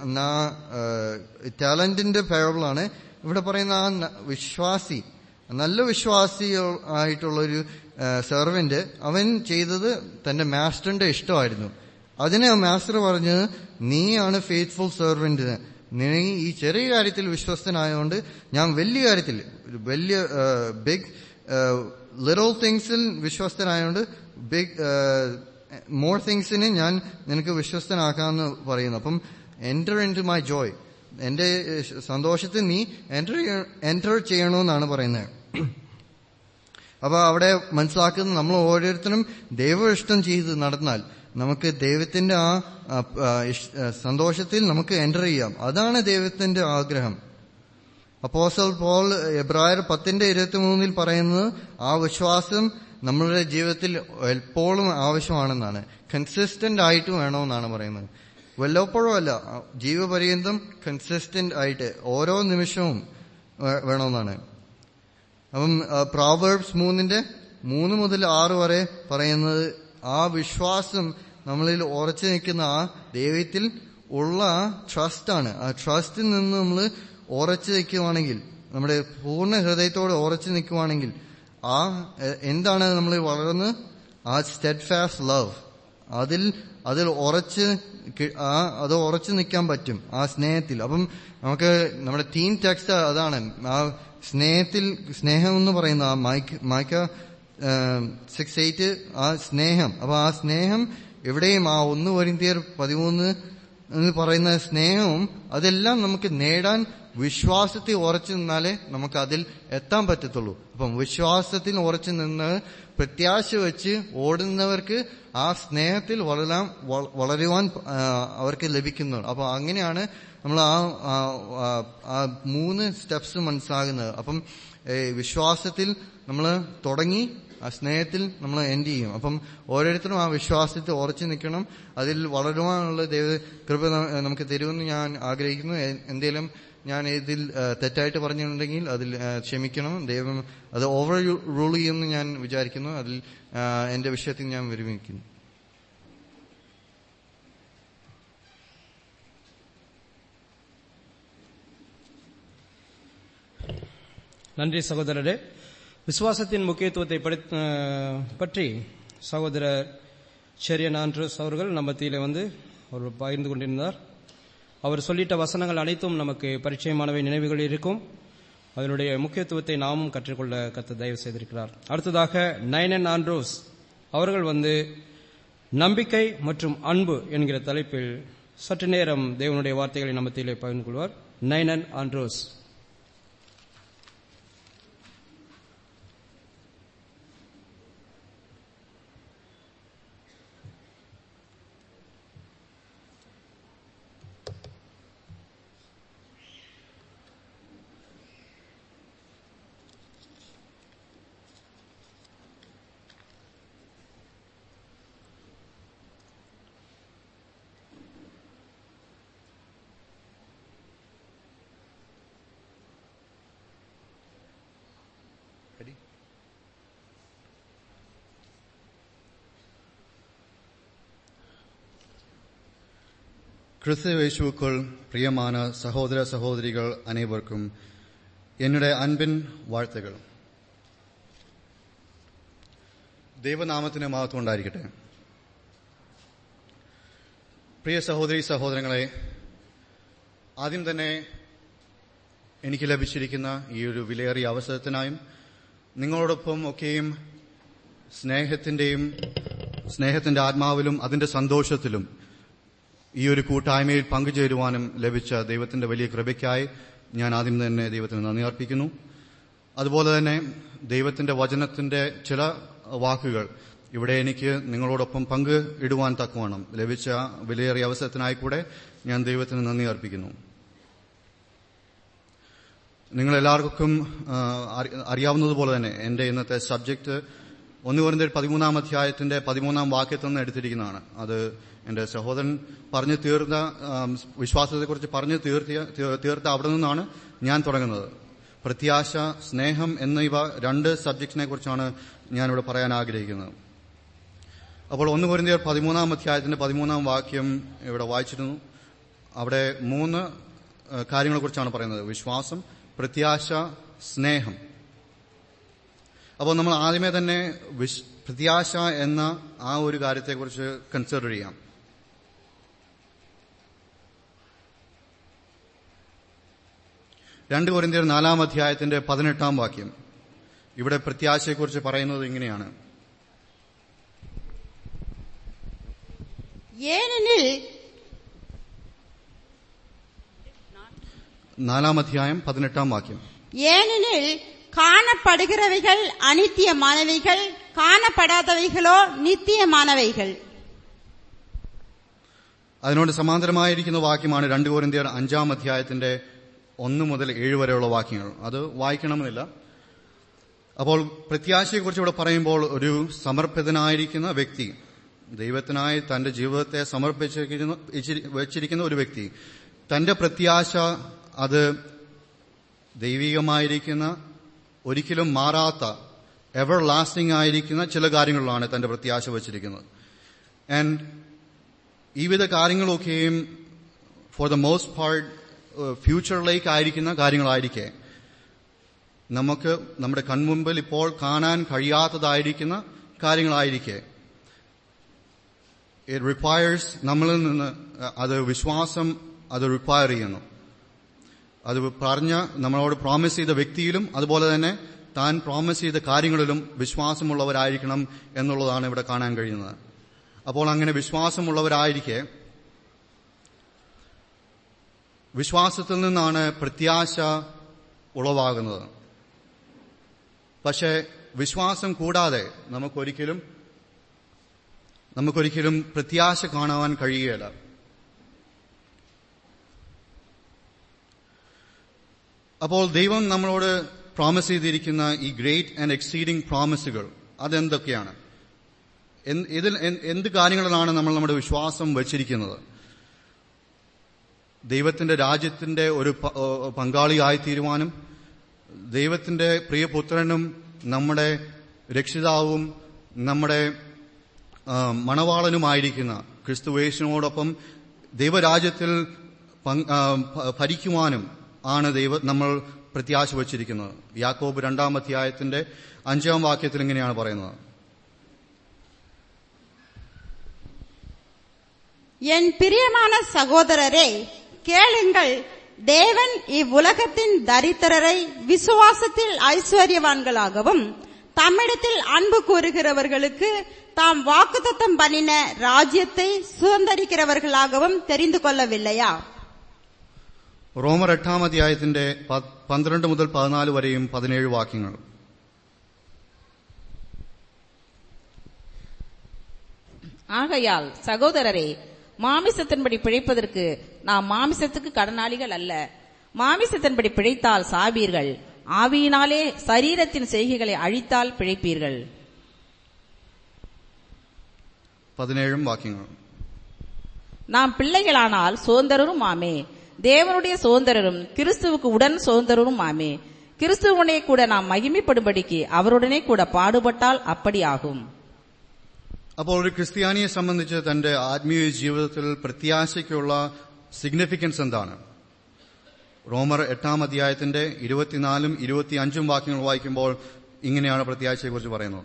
ടാലന്റിന്റെ പാരബിളാണ് ഇവിടെ പറയുന്ന ആ ന- വിശ്വാസി നല്ല വിശ്വാസി ആയിട്ടുള്ള ഒരു സെർവന്റ് അവൻ ചെയ്തത് തന്റെ മാസ്റ്ററിന്റെ ഇഷ്ടമായിരുന്നു അതിനെ ആ മാസ്റ്റർ പറഞ്ഞത് നീയാണ് ഫെയ്ത്ത്ഫുൾ സെർവന്റ് നീ ഈ ചെറിയ കാര്യത്തിൽ വിശ്വസ്തനായതുകൊണ്ട് ഞാൻ വലിയ കാര്യത്തിൽ ഒരു വലിയ ബിഗ് ലിറ്റിൽ തിങ്സിൽ വിശ്വസ്തനായതുകൊണ്ട് ബിഗ് മോർ തിങ്സിന് ഞാൻ നിനക്ക് വിശ്വസ്തനാക്കാമെന്ന് പറയുന്നു അപ്പം enter into my joy എന്റെ ഏഹ്, സന്തോഷത്തിൽ നീ എൻറ്റർ എൻറ്റർ ചെയ്യണമെന്നാണ് പറയുന്നത് അപ്പൊ അവിടെ മനസ്സിലാക്കുന്നത് നമ്മൾ ഓരോരുത്തരും ദൈവ ഇഷ്ടം ചെയ്ത് നടന്നാൽ നമുക്ക് ദൈവത്തിന്റെ ആ ആ, ആ, ഇഷ്- ആ, സന്തോഷത്തിൽ നമുക്ക് എൻ്റർ ചെയ്യാം അതാണ് ദൈവത്തിന്റെ ആഗ്രഹം അപ്പോസൽ പോൾ എബ്രായർ പത്തിന്റെ ഇരുപത്തി മൂന്നിൽ പറയുന്നത് ആ വിശ്വാസം നമ്മളുടെ ജീവിതത്തിൽ എപ്പോഴും ആവശ്യമാണെന്നാണ് കൺസിസ്റ്റന്റ് ആയിട്ട് വേണമെന്നാണ് പറയുന്നത് വല്ലപ്പോഴും അല്ല ആ, ജീവപര്യന്തം കൺസിസ്റ്റന്റ് ആയിട്ട് ഓരോ നിമിഷവും വേ- വേണമെന്നാണ് അപ്പം പ്രോവേർബ്സ് മൂന്നിന്റെ മൂന്ന് മുതൽ ആറ് വരെ പറയുന്നത് ആ വിശ്വാസം നമ്മളിൽ ഉറച്ചു നിൽക്കുന്ന ആ ദൈവത്തിൽ ഉള്ള ആ ട്രസ്റ്റാണ് ആ ട്രസ്റ്റിൽ നിന്ന് നമ്മൾ ഉറച്ചു നിൽക്കുവാണെങ്കിൽ നമ്മുടെ പൂർണ്ണ ഹൃദയത്തോടെ ഉറച്ചു നിൽക്കുവാണെങ്കിൽ ആ എ- എന്താണ് നമ്മൾ വളർന്ന് ആ സ്റ്റെഡ് ഫാസ്റ്റ് ലവ് അതിൽ അതിൽ ഉറച്ച് കി- ആ അത് ഉറച്ചു നിൽക്കാൻ പറ്റും ആ സ്നേഹത്തിൽ അപ്പം നമുക്ക് നമ്മുടെ തീം ടെക്സ്റ്റ് അതാണ് ആ സ്നേഹത്തിൽ സ്നേഹം എന്ന് പറയുന്ന ആ മൈക്ക് മൈക്ക സിക്സ് എയ്റ്റ് ആ സ്നേഹം അപ്പൊ ആ സ്നേഹം എവിടെയും ആ ഒന്ന് വരിന്തിയർ പതിമൂന്ന് എന്ന് പറയുന്ന സ്നേഹവും അതെല്ലാം നമുക്ക് നേടാൻ വിശ്വാസത്തിൽ ഉറച്ചു നിന്നാലേ നമുക്ക് അതിൽ എത്താൻ പറ്റത്തുള്ളൂ അപ്പം വിശ്വാസത്തിൽ ഉറച്ചു നിന്ന് പ്രത്യാശ വെച്ച് ഓടുന്നവർക്ക് ആ സ്നേഹത്തിൽ വളരാൻ വ- വളരുവാൻ ആ, അവർക്ക് ലഭിക്കുന്നു അപ്പൊ അങ്ങനെയാണ് നമ്മൾ ആ ആ- ആ- ആ മൂന്ന് സ്റ്റെപ്സ് മനസ്സിലാകുന്നത് അപ്പം ഏ, വിശ്വാസത്തിൽ നമ്മൾ തുടങ്ങി ആ സ്നേഹത്തിൽ നമ്മൾ എൻഡ് ചെയ്യും അപ്പം ഓരോരുത്തരും ആ വിശ്വാസത്തിൽ ഉറച്ചു നിൽക്കണം അതിൽ വളരുവാനുള്ള ദൈവ കൃപ ന- നമുക്ക് തരുമെന്ന് ഞാൻ ആഗ്രഹിക്കുന്നു എ- എന്തേലും ഞാൻ ഇതിൽ ആ, തെറ്റായിട്ട് പറഞ്ഞിട്ടുണ്ടെങ്കിൽ അതിൽ ആ, ക്ഷമിക്കണം ദൈവം അത് ഓവർ റൂൾ ചെയ്യുമെന്ന് ഞാൻ വിചാരിക്കുന്നു അതിൽ ആ, എന്റെ വിഷയത്തിൽ ഞാൻ വിരമിക്കുന്നു நன்றி சகோதரரே விசுவாசத்தின் முக்கியத்துவத்தை படி- அஹ், பற்றி சகோதரர் ஷெரியன் ஆண்ட்ரூஸ் அவர்கள் நம்ம மத்தியிலே வந்து அவர் பகிர்ந்து கொண்டிருந்தார் அவர் சொல்லிட்ட வசனங்கள் அனைத்தும் நமக்கு பரிச்சயமானவை நினைவுகள் இருக்கும் அதனுடைய முக்கியத்துவத்தை நாமும் கற்றுக்கொள்ள கத்த தயவு செய்திருக்கிறார் அடுத்ததாக நைனன் ஆண்ட்ரோஸ் அவர்கள் வந்து நம்பிக்கை மற்றும் அன்பு என்கிற தலைப்பில் சற்று நேரம் தேவனுடைய வார்த்தைகளை நமத்திலே பகிர்ந்து கொள்வார் நைனன் ஆண்ட்ரோஸ் கிறிஸ்து இயேசுவுக்குள் பிரியமான சகோதர சகோதரிகள் அனைவருக்கும் என்னுடைய அன்பின் வாழ்த்துகள் ദൈവനാമത്തിന് മഹത്വം ഉണ്ടായിരിക്കട്ടെ പ്രിയ സഹോദരി സഹോദരങ്ങളെ ആദ്യം തന്നെ എനിക്ക് ലഭിച്ചിരിക്കുന്ന ഈ ഒരു വിലയേറിയ അവസരത്തിനായും നിങ്ങളോടൊപ്പം ഒക്കെയും സ്നേഹത്തിന്റെയും സ്നേഹത്തിന്റെ ആത്മാവിലും അതിന്റെ സന്തോഷത്തിലും ഈ ഒരു കൂട്ടായ്മയിൽ പങ്കുചേരുവാനും ലഭിച്ച ദൈവത്തിന്റെ വലിയ കൃപയ്ക്കായി ഞാൻ ആദ്യം തന്നെ ദൈവത്തിന് നന്ദി അർപ്പിക്കുന്നു അതുപോലെ തന്നെ ദൈവത്തിന്റെ വചനത്തിന്റെ ചില വാക്കുകൾ ഇവിടെ എനിക്ക് നിങ്ങളോടൊപ്പം പങ്ക് ഇടുവാൻ തക്കവണ്ണം ലഭിച്ച വിലയേറിയ അവസരത്തിനായി കൂടെ ഞാൻ ദൈവത്തിന് നന്ദി അർപ്പിക്കുന്നു നിങ്ങൾ എല്ലാവർക്കും ആ, അറി- അറിയാവുന്നതുപോലെ തന്നെ എന്റെ ഇന്നത്തെ സബ്ജക്ട് ഒന്ന് പറഞ്ഞ പതിമൂന്നാം അധ്യായത്തിന്റെ പതിമൂന്നാം വാക്യത്തിൽ നിന്ന് എടുത്തിരിക്കുന്നതാണ് അത് എന്റെ സഹോദരൻ പറഞ്ഞു തീർന്ന ആം, വിശ്വാസത്തെക്കുറിച്ച് പറഞ്ഞു തീർത്തിയ തീ- തീർത്ത അവിടെ നിന്നാണ് ഞാൻ തുടങ്ങുന്നത് പ്രത്യാശ സ്നേഹം എന്നിവ രണ്ട് സബ്ജക്റ്റിനെ കുറിച്ചാണ് ഞാനിവിടെ പറയാൻ ആഗ്രഹിക്കുന്നത് അപ്പോൾ ഒന്ന് കുരിന്തിയർ പതിമൂന്നാം അധ്യായത്തിന്റെ പതിമൂന്നാം വാക്യം ഇവിടെ വായിച്ചിരുന്നു അവിടെ മൂന്ന് ഏഹ്, കാര്യങ്ങളെക്കുറിച്ചാണ് പറയുന്നത് വിശ്വാസം പ്രത്യാശ സ്നേഹം അപ്പോൾ നമ്മൾ ആദ്യമേ തന്നെ വിശ്- പ്രത്യാശ എന്ന ആ ഒരു കാര്യത്തെക്കുറിച്ച് കൺസിഡർ ചെയ്യാം രണ്ട് കൊരിന്തിയർ നാലാം അധ്യായത്തിന്റെ പതിനെട്ടാം വാക്യം ഇവിടെ പ്രത്യാശയെക്കുറിച്ച് പറയുന്നത് ഇങ്ങനെയാണ് ஏனெனில் നാലാം അധ്യായം പതിനെട്ടാം വാക്യം ஏனெனில் காணப்படுகிறவைகள் அனித்தியமானவைகள் காணப்படாதவைகளோ நித்தியமானவைகள் അതിനോട് സമാന്തരമായിരിക്കുന്ന വാക്യമാണ് രണ്ട് കോരിന്തിയർ അഞ്ചാം അധ്യായത്തിന്റെ ഒന്ന് മുതൽ ഏഴ് വരെയുള്ള വാക്യങ്ങൾ അത് വായിക്കണമെന്നില്ല അപ്പോൾ പ്രത്യാശയെക്കുറിച്ച് ഇവിടെ പറയുമ്പോൾ ഒരു സമർപ്പിതനായിരിക്കുന്ന വ്യക്തി ദൈവത്തിനായി തന്റെ ജീവിതത്തെ സമർപ്പിച്ചിരിക്കുന്ന ഇച്ചിരി- വെച്ചിരിക്കുന്ന ഒരു വ്യക്തി തന്റെ പ്രത്യാശ അത് ദൈവികമായിരിക്കുന്ന ഒരിക്കലും മാറാത്ത എവർ ലാസ്റ്റിംഗ് ആയിരിക്കുന്ന ചില കാര്യങ്ങളിലാണ് തന്റെ പ്രത്യാശ വെച്ചിരിക്കുന്നത് ആൻഡ് ഈ വിധ കാര്യങ്ങളൊക്കെയും ഫോർ ദ മോസ്റ്റ് പാർട്ട് ഫ്യൂച്ചറിലേക്ക് ആയിരിക്കുന്ന കാര്യങ്ങളായിരിക്കെ നമുക്ക് നമ്മുടെ കൺമുമ്പിൽ ഇപ്പോൾ കാണാൻ കഴിയാത്തതായിരിക്കുന്ന കാര്യങ്ങളായിരിക്കെ ഇറ്റ് റിക്വയർസ് നമ്മളിൽ നിന്ന് അഹ് അത് വിശ്വാസം അത് റിക്വയർ ചെയ്യുന്നു അത് പറഞ്ഞ നമ്മളോട് പ്രോമിസ് ചെയ്ത വ്യക്തിയിലും അതുപോലെ തന്നെ താൻ പ്രോമിസ് ചെയ്ത കാര്യങ്ങളിലും വിശ്വാസമുള്ളവരായിരിക്കണം എന്നുള്ളതാണ് ഇവിടെ കാണാൻ കഴിയുന്നത് അപ്പോൾ അങ്ങനെ വിശ്വാസമുള്ളവരായിരിക്കെ വിശ്വാസത്തിൽ നിന്നാണ് പ്രത്യാശ ഉളവാകുന്നത് പക്ഷേ വിശ്വാസം കൂടാതെ നമുക്കൊരിക്കലും നമുക്കൊരിക്കലും പ്രത്യാശ കാണുവാൻ കഴിയുകയില്ല അപ്പോൾ ദൈവം നമ്മളോട് പ്രോമിസ് ചെയ്തിരിക്കുന്ന ഈ ഗ്രേറ്റ് ആൻഡ് എക്സീഡിംഗ് പ്രോമിസുകൾ അതെന്തൊക്കെയാണ് എന്ത് ഇതിൽ എന്ത് എന്ത് കാര്യങ്ങളിലാണ് നമ്മൾ നമ്മുടെ വിശ്വാസം വച്ചിരിക്കുന്നത് ദൈവത്തിന്റെ രാജ്യത്തിന്റെ ഒരു പ- ഏ, പങ്കാളിയായി തീരുവാനും ദൈവത്തിന്റെ പ്രിയപുത്രനും നമ്മുടെ രക്ഷിതാവും നമ്മുടെ ആ, മണവാളനുമായിരിക്കുന്ന ക്രിസ്തുവേശനോടൊപ്പം ദൈവരാജ്യത്തിൽ പങ്ക്- ആ, ഭ- ഭരിക്കുവാനും ആണ് ദൈവ നമ്മൾ പ്രത്യാശ വച്ചിരിക്കുന്നത് യാക്കോബ് രണ്ടാം അധ്യായത്തിന്റെ അഞ്ചാം വാക്യത്തിൽ ഇങ്ങനെയാണ് പറയുന്നത് என் பிரியமான சகோதரரே கேளுங்கள் தேவன் இவ்வுலகத்தின் தரித்திரரை விசுவாசத்தில் ஐஸ்வர்யவான்களாகவும் தம்மிடத்தில் அன்பு கூறுகிறவர்களுக்கு தாம் வாக்குத்தத்தம் பண்ணின ராஜ்யத்தை சுதந்திரிக்கிறவர்களாகவும் தெரிந்து கொள்ளவில்லையா റോമർ എട്ടാം അധ്യായത്തിന്റെ പ- പന്ത്രണ്ട് മുതൽ പതിനാല് വരെയും പതിനേഴ് വാക്യങ്ങൾ ஆகையால் சகோதரரே மாமிசத்தின்படி பிழைப்பதற்கு நாம் மாமிசத்துக்கு கடனாளிகள் அல்ல மாமிசத்தின்படி பிழைத்தால் சாவீர்கள் ஆவியினாலே சரீரத்தின் செய்கைகளை அழித்தால் பிழைப்பீர்கள் പതിനേഴും വാക്യങ്ങൾ நாம் பிள்ளைகளானால் சுதந்திரரும் ஆமே தேவனுடைய சுதந்திரரும் கிறிஸ்துவுக்கு உடன் சுதந்திரரும் ஆமே கிறிஸ்துவனே கூட நாம் மகிமைப்படும்படிக்கு அவருடனே கூட பாடுபட்டால் அப்படி ஆகும் അപ്പോൾ ഒരു ക്രിസ്ത്യാനിയെ സംബന്ധിച്ച് തന്റെ ആത്മീയ ജീവിതത്തിൽ പ്രത്യാശയ്ക്കുള്ള സിഗ്നിഫിക്കൻസ് എന്താണ് റോമർ എട്ടാം അധ്യായത്തിന്റെ ഇരുപത്തിനാലും ഇരുപത്തിയഞ്ചും വാക്യങ്ങൾ വായിക്കുമ്പോൾ ഇങ്ങനെയാണ് പ്രത്യാശയെക്കുറിച്ച് പറയുന്നത്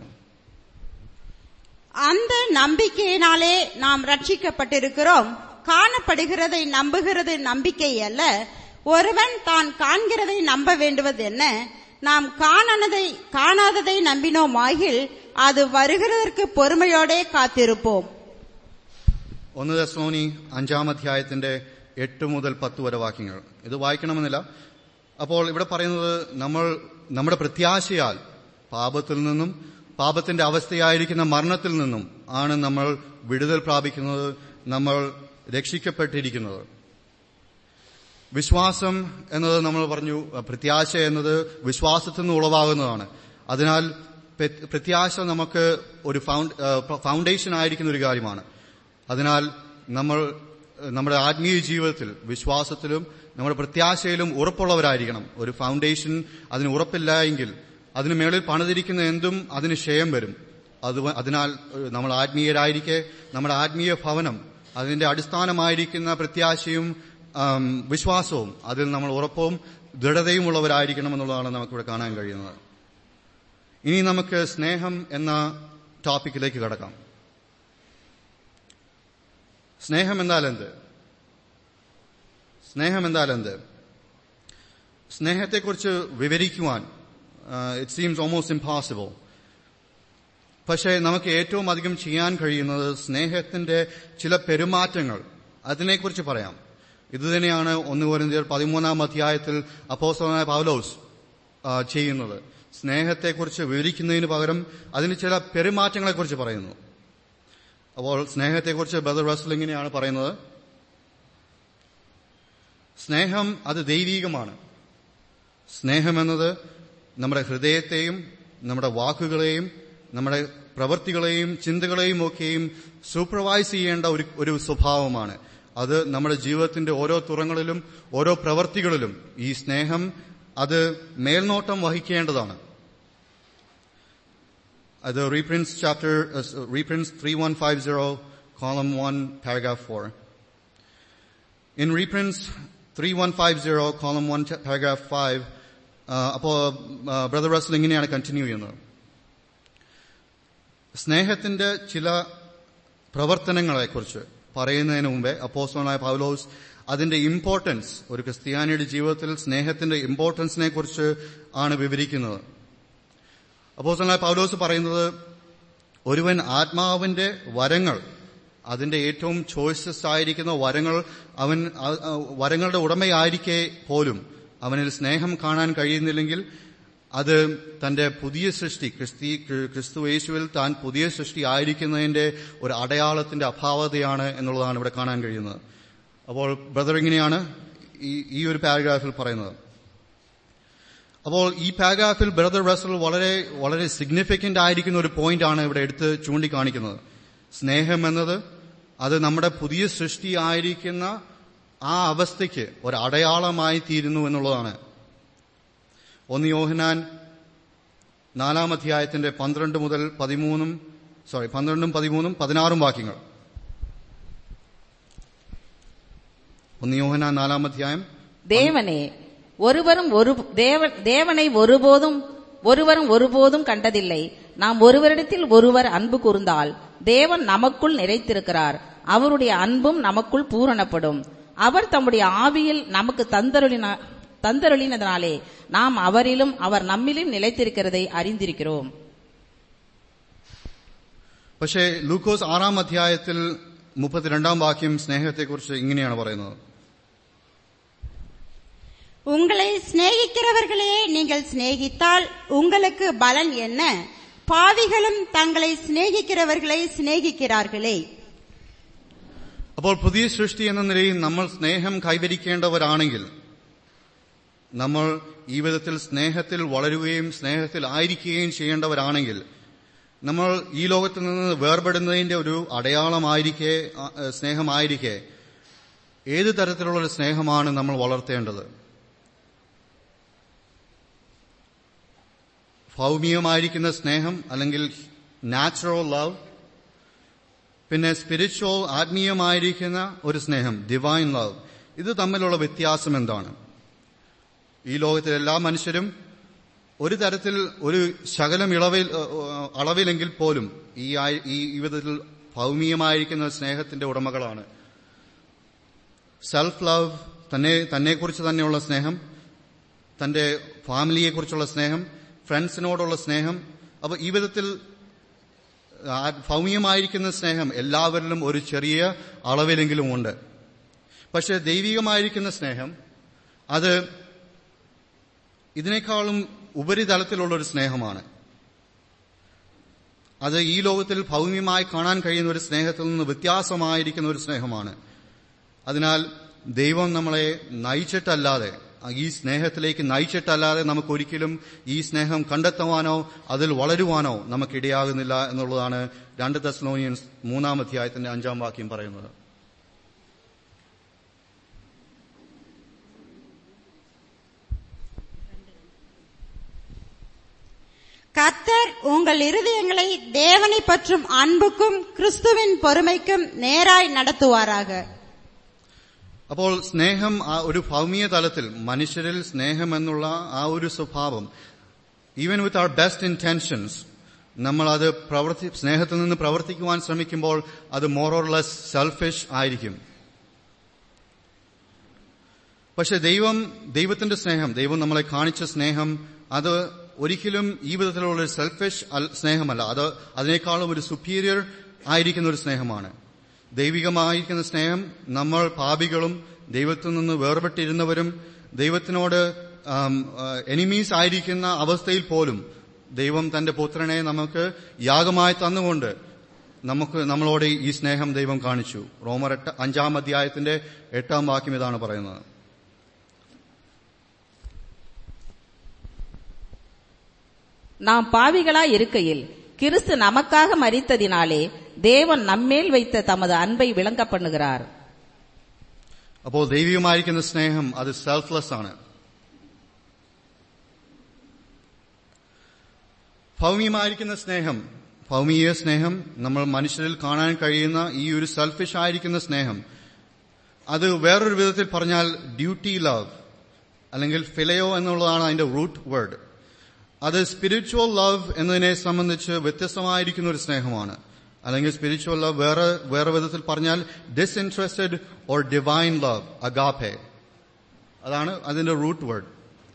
அந்த நம்பிக்கையினாலே நாம் ரட்சிக்கப்பட்டிருக்கிறோம் காணப்படுகிறதை நம்புகிறது நம்பிக்கை அல்ல ஒருவன் தான் காண்கிறதை நம்ப வேண்டுவது என்ன நாம் காணானதை காணாததை நம்பினோமாகில் அது வருகிறதற்கு பொறுமையோடே காத்திருப்போம் ഒന്ന് ദസ്ലോനി അഞ്ചാം അധ്യായത്തിന്റെ എട്ട് മുതൽ പത്ത് വരെ വാക്യങ്ങൾ ഇത് വായിക്കണമെന്നില്ല അപ്പോൾ ഇവിടെ പറയുന്നത് നമ്മൾ നമ്മുടെ പ്രത്യാശയാൽ പാപത്തിൽ നിന്നും പാപത്തിന്റെ അവസ്ഥയായിരിക്കുന്ന മരണത്തിൽ നിന്നും ആണ് നമ്മൾ വിടുതൽ പ്രാപിക്കുന്നത് നമ്മൾ രക്ഷിക്കപ്പെട്ടിരിക്കുന്നത് വിശ്വാസം എന്നത് നമ്മൾ പറഞ്ഞു പ്രത്യാശ എന്നത് വിശ്വാസത്തിൽ നിന്ന് ഉളവാകുന്നതാണ് അതിനാൽ പെ- പ്രത്യാശ നമുക്ക് ഒരു ഫൗണ്ട് ഫൗണ്ടേഷൻ ആയിരിക്കുന്ന ഒരു കാര്യമാണ് അതിനാൽ നമ്മൾ ഏഹ്, നമ്മുടെ ആത്മീയ ജീവിതത്തിൽ വിശ്വാസത്തിലും നമ്മുടെ പ്രത്യാശയിലും ഉറപ്പുള്ളവരായിരിക്കണം ഒരു ഫൗണ്ടേഷൻ അതിന് ഉറപ്പില്ല എങ്കിൽ അതിന് മേളിൽ പണിതിരിക്കുന്ന എന്തും അതിന് ക്ഷയം വരും അത് അതിനാൽ ഏഹ്, നമ്മൾ ആത്മീയരായിരിക്കെ നമ്മുടെ ആത്മീയ ഭവനം അതിന്റെ അടിസ്ഥാനമായിരിക്കുന്ന പ്രത്യാശയും ആം, വിശ്വാസവും അതിൽ നമ്മൾ ഉറപ്പവും ദൃഢതയും ഉള്ളവരായിരിക്കണം എന്നുള്ളതാണ് നമുക്കിവിടെ കാണാൻ കഴിയുന്നത് ഇനി നമുക്ക് സ്നേഹം എന്ന ടോപ്പിക്കിലേക്ക് കടക്കാം സ്നേഹം എന്നാൽ എന്ത് സ്നേഹം എന്നാൽ എന്ത് സ്നേഹത്തെക്കുറിച്ച് വിവരിക്കുവാൻ ഇറ്റ് സീംസ് ഓൾമോസ്റ്റ് ഇംപോസിബിൾ പക്ഷേ നമുക്ക് ഏറ്റവും അധികം ചെയ്യാൻ കഴിയുന്നത് സ്നേഹത്തിന്റെ ചില പെരുമാറ്റങ്ങൾ അതിനെക്കുറിച്ച് പറയാം ഇതുതന്നെയാണ് ഒന്ന് കോരിന്ത്യർ പതിമൂന്നാം അധ്യായത്തിൽ അപ്പോസ്തലനായ പൗലോസ് ആ, ചെയ്യുന്നത് സ്നേഹത്തെക്കുറിച്ച് വിവരിക്കുന്നതിന് പകരം അതിന് ചില പെരുമാറ്റങ്ങളെക്കുറിച്ച് പറയുന്നു അപ്പോൾ സ്നേഹത്തെക്കുറിച്ച് ബ്രദർ റസൽ ഇങ്ങനെയാണ് പറയുന്നത് സ്നേഹം അത് ദൈവീകമാണ് സ്നേഹമെന്നത് നമ്മുടെ ഹൃദയത്തെയും നമ്മുടെ വാക്കുകളെയും നമ്മുടെ പ്രവൃത്തികളെയും ചിന്തകളെയും ഒക്കെയും സൂപ്പർവൈസ് ചെയ്യേണ്ട ഒരു ഒരു സ്വഭാവമാണ് അത് നമ്മുടെ ജീവിതത്തിന്റെ ഓരോ തുറങ്ങളിലും ഓരോ പ്രവൃത്തികളിലും ഈ സ്നേഹം അത് മേൽനോട്ടം വഹിക്കേണ്ടതാണ് അത് reprints chapter reprints three one five zero column one paragraph four In reprints 3150, column 1, ch- paragraph 5, uh, അപ്പോ ബ്രദർ റസൽ ഇങ്ങനെയാണ് കണ്ടിന്യൂ ചെയ്യുന്നത് സ്നേഹത്തിന്റെ ചില പ്രവർത്തനങ്ങളെക്കുറിച്ച് പറയുന്നതിന് മുമ്പേ അപ്പോസ്തലനായ പൗലോസ് അതിന്റെ ഇമ്പോർട്ടൻസ് ഒരു ക്രിസ്ത്യാനിയുടെ ജീവിതത്തിൽ സ്നേഹത്തിന്റെ ഇമ്പോർട്ടൻസിനെ കുറിച്ച് ആണ് വിവരിക്കുന്നത് അപ്പോസ്തലനായ പൗലോസ് പറയുന്നത് ഒരുവൻ ആത്മാവിന്റെ വരങ്ങൾ അതിന്റെ ഏറ്റവും ചോയ്സസ് ആയിരിക്കുന്ന വരങ്ങൾ അവൻ ആ- ആ വരങ്ങളുടെ ഉടമയായിരിക്കെ പോലും അവനിൽ സ്നേഹം കാണാൻ കഴിയുന്നില്ലെങ്കിൽ അത് തന്റെ പുതിയ സൃഷ്ടി ക്രിസ്തി ക്രിസ്തു യേശുവിൽ താൻ പുതിയ സൃഷ്ടി ആയിരിക്കുന്നതിന്റെ ഒരു അടയാളത്തിന്റെ അഭാവതയാണ് എന്നുള്ളതാണ് ഇവിടെ കാണാൻ കഴിയുന്നത് അപ്പോൾ ബ്രദർ ഇങ്ങനെയാണ് ഈ ഈ ഒരു പാരഗ്രാഫിൽ പറയുന്നത് അപ്പോൾ ഈ പാരാഗ്രാഫിൽ ബ്രദർ റസൽ വളരെ വളരെ സിഗ്നിഫിക്കന്റ് ആയിരിക്കുന്ന ഒരു പോയിന്റ് ആണ് ഇവിടെ എടുത്ത് ചൂണ്ടിക്കാണിക്കുന്നത് സ്നേഹം എന്നത് അത് നമ്മുടെ പുതിയ സൃഷ്ടി ആയിരിക്കുന്ന ആ അവസ്ഥയ്ക്ക് ഒരു അടയാളമായി തീരുന്നു എന്നുള്ളതാണ് ഒന്ന് യോഹനാൻ നാലാം അധ്യായത്തിന്റെ പന്ത്രണ്ട് മുതൽ പതിമൂന്നും സോറി പന്ത്രണ്ടും പതിമൂന്നും പതിനാറും വാക്യങ്ങൾ ഒന്ന് യോഹനാൻ നാലാം അധ്യായം தேவனே ஒருவரும் ஒரு தேவ- தேவனை ஒருபோதும் ஒருவரும் ஒருபோதும் கண்டதில்லை நாம் ஒருவரிடத்தில் ஒருவர் அன்பு கூர்ந்தால் தேவன் நமக்குள் நிறைத்திருக்கிறார் அவருடைய அன்பும் நமக்குள் பூரணப்படும் அவர் தம்முடைய ஆவியில் நமக்கு தந்தருளின தந்தருளினதனாலே நாம் அவரிலும் அவர் நம்மிலும் நிலைத்திருக்கிறதை அறிந்திருக்கிறோம் പക്ഷേ ലൂക്കോസ് ആറാം അധ്യായത്തിൽ മുപ്പത്തിരണ്ടാം വാക്യം സ്നേഹത്തെക്കുറിച്ച് ഇങ്ങനെയാണ് പറയുന്നത് உங்களை சிநேகிக்கிறவர்களே நீங்கள் சிநேகித்தால் உங்களுக்கு பலன் என்ன பாவிகளும் தங்களை சிநேகிக்கிறவர்களை சிநேகிக்கிறார்களே അപ്പോൾ പുതിയ സൃഷ്ടി എന്ന നിലയിൽ നമ്മൾ സ്നേഹം കൈവരിക്കേണ്ടവരാണെങ്കിൽ നമ്മൾ ഈ വിധത്തിൽ സ്നേഹത്തിൽ വളരുകയും സ്നേഹത്തിൽ ആയിരിക്കുകയും ചെയ്യേണ്ടവരാണെങ്കിൽ നമ്മൾ ഈ ലോകത്തിൽ നിന്ന് വേർപെടുന്നതിന്റെ ഒരു അടയാളമായിരിക്കെ ആ, സ്നേഹമായിരിക്കെ ഏത് തരത്തിലുള്ള ഒരു സ്നേഹമാണ് നമ്മൾ വളർത്തേണ്ടത് ഭൗമികമായിരിക്കുന്ന സ്നേഹം അല്ലെങ്കിൽ നാച്ചുറൽ ലവ് പിന്നെ സ്പിരിച്വൽ ആത്മീയമായിരിക്കുന്ന ഒരു സ്നേഹം ഡിവൈൻ ലവ് ഇത് തമ്മിലുള്ള വ്യത്യാസം എന്താണ് ഈ ലോകത്തിലെ എല്ലാ മനുഷ്യരും ഒരു തരത്തിൽ ഒരു ശകലം ഇളവിൽ ഏ, ഏ, അളവിലെങ്കിൽ പോലും ഈ ആയി- ഈ ഈ വിധത്തിൽ ഭൗമികമായിരിക്കുന്ന സ്നേഹത്തിന്റെ ഉടമകളാണ് സെൽഫ് ലവ് തന്നെ തന്നെക്കുറിച്ച് തന്നെയുള്ള സ്നേഹം തന്റെ ഫാമിലിയെക്കുറിച്ചുള്ള സ്നേഹം ഫ്രണ്ട്സിനോടുള്ള സ്നേഹം അപ്പൊ ഈ വിധത്തിൽ ആ ഭൗമികമായിരിക്കുന്ന സ്നേഹം എല്ലാവരിലും ഒരു ചെറിയ അളവിലെങ്കിലും ഉണ്ട് പക്ഷെ ദൈവികമായിരിക്കുന്ന സ്നേഹം അത് ഇതിനേക്കാളും ഉപരിതലത്തിലുള്ള ഒരു സ്നേഹമാണ് അത് ഈ ലോകത്തിൽ ഭൗമ്യമായി കാണാൻ കഴിയുന്ന ഒരു സ്നേഹത്തിൽ നിന്ന് വ്യത്യാസമായിരിക്കുന്ന ഒരു സ്നേഹമാണ് അതിനാൽ ദൈവം നമ്മളെ നയിച്ചിട്ടല്ലാതെ ഈ സ്നേഹത്തിലേക്ക് നയിച്ചിട്ടല്ലാതെ നമുക്കൊരിക്കലും ഈ സ്നേഹം കണ്ടെത്തുവാനോ അതിൽ വളരുവാനോ നമുക്കിടയാകുന്നില്ല എന്നുള്ളതാണ് രണ്ട് തെസ്ലോനിയൻസ് മൂന്നാം അധ്യായത്തിന്റെ അഞ്ചാം വാക്യം പറയുന്നത് கர்த்தர் உங்கள் இருதயங்களை தேவனை பற்றும் அன்புக்கும் கிறிஸ்துவின் பொறுமைக்கும் நேராய் நடத்துவாராக അപ്പോൾ സ്നേഹം ആ ഒരു ഭൗമിക തലത്തിൽ മനുഷ്യരിൽ സ്നേഹം എന്നുള്ള ആ ഒരു സ്വഭാവം even with our best intentions നമ്മൾ അത് പ്രവർത്തി സ്നേഹത്തിൽ നിന്ന് പ്രവർത്തിക്കുവാൻ ശ്രമിക്കുമ്പോൾ അത് മോർ ഓർ ലെസ് സെൽഫിഷ് ആയിരിക്കും പക്ഷെ ദൈവം ദൈവത്തിന്റെ സ്നേഹം ദൈവം നമ്മളെ കാണിച്ച സ്നേഹം അത് ഒരിക്കലും ഈ വിധത്തിലുള്ള ഒരു സെൽഫിഷ് സ്നേഹമല്ല അത് അതിനേക്കാളും ഒരു സുപ്പീരിയർ ആയിരിക്കുന്ന ഒരു സ്നേഹമാണ് ദൈവികമായിരിക്കുന്ന സ്നേഹം നമ്മൾ പാപികളും ദൈവത്തിൽ നിന്ന് വേർപെട്ടിരുന്നവരും ദൈവത്തിനോട് എനിമീസ് ആയിരിക്കുന്ന അവസ്ഥയിൽ പോലും ദൈവം തന്റെ പുത്രനെ നമുക്ക് യാഗമായി തന്നുകൊണ്ട് നമുക്ക് നമ്മളോട് ഈ സ്നേഹം ദൈവം കാണിച്ചു റോമർ എട്ട് അഞ്ചാം അധ്യായത്തിന്റെ എട്ടാം വാക്യം ഇതാണ് പറയുന്നത് நாம் பாவிகளாய் இருக்கையில் கிறிஸ்து நமக்காக மரித்ததினாலே தேவன் நம்மேல் வைத்த தமது அன்பை விளங்க பண்ணுகிறார் അപ്പോൾ ദൈവികമായിരിക്കുന്ന സ്നേഹം അത് സെൽഫ്ലെസ് ആണ് ഭൗമികമായിരിക്കുന്ന സ്നേഹം ഭൗമിക സ്നേഹം നമ്മൾ മനുഷ്യരിൽ കാണാൻ കഴിയുന്ന ഈ ഒരു സെൽഫിഷ് ആയിരിക്കുന്ന സ്നേഹം അത് വേറൊരു വിധത്തിൽ പറഞ്ഞാൽ ഡ്യൂട്ടി ലവ് അല്ലെങ്കിൽ ഫിലയോ എന്നുള്ളതാണ് അതിന്റെ റൂട്ട് വേർഡ് അത് സ്പിരിച്വൽ ലവ് എന്നതിനെ സംബന്ധിച്ച് വ്യത്യസ്തമായിരിക്കുന്ന ഒരു സ്നേഹമാണ് അല്ലെങ്കിൽ സ്പിരിച്വൽ ലവ് വേറെ വേറെ വിധത്തിൽ പറഞ്ഞാൽ ഡിസ്ഇൻട്രസ്റ്റഡ് ഓർ ഡിവൈൻ ലവ് അഗാപെ അതാണ് അതിന്റെ റൂട്ട് വേർഡ്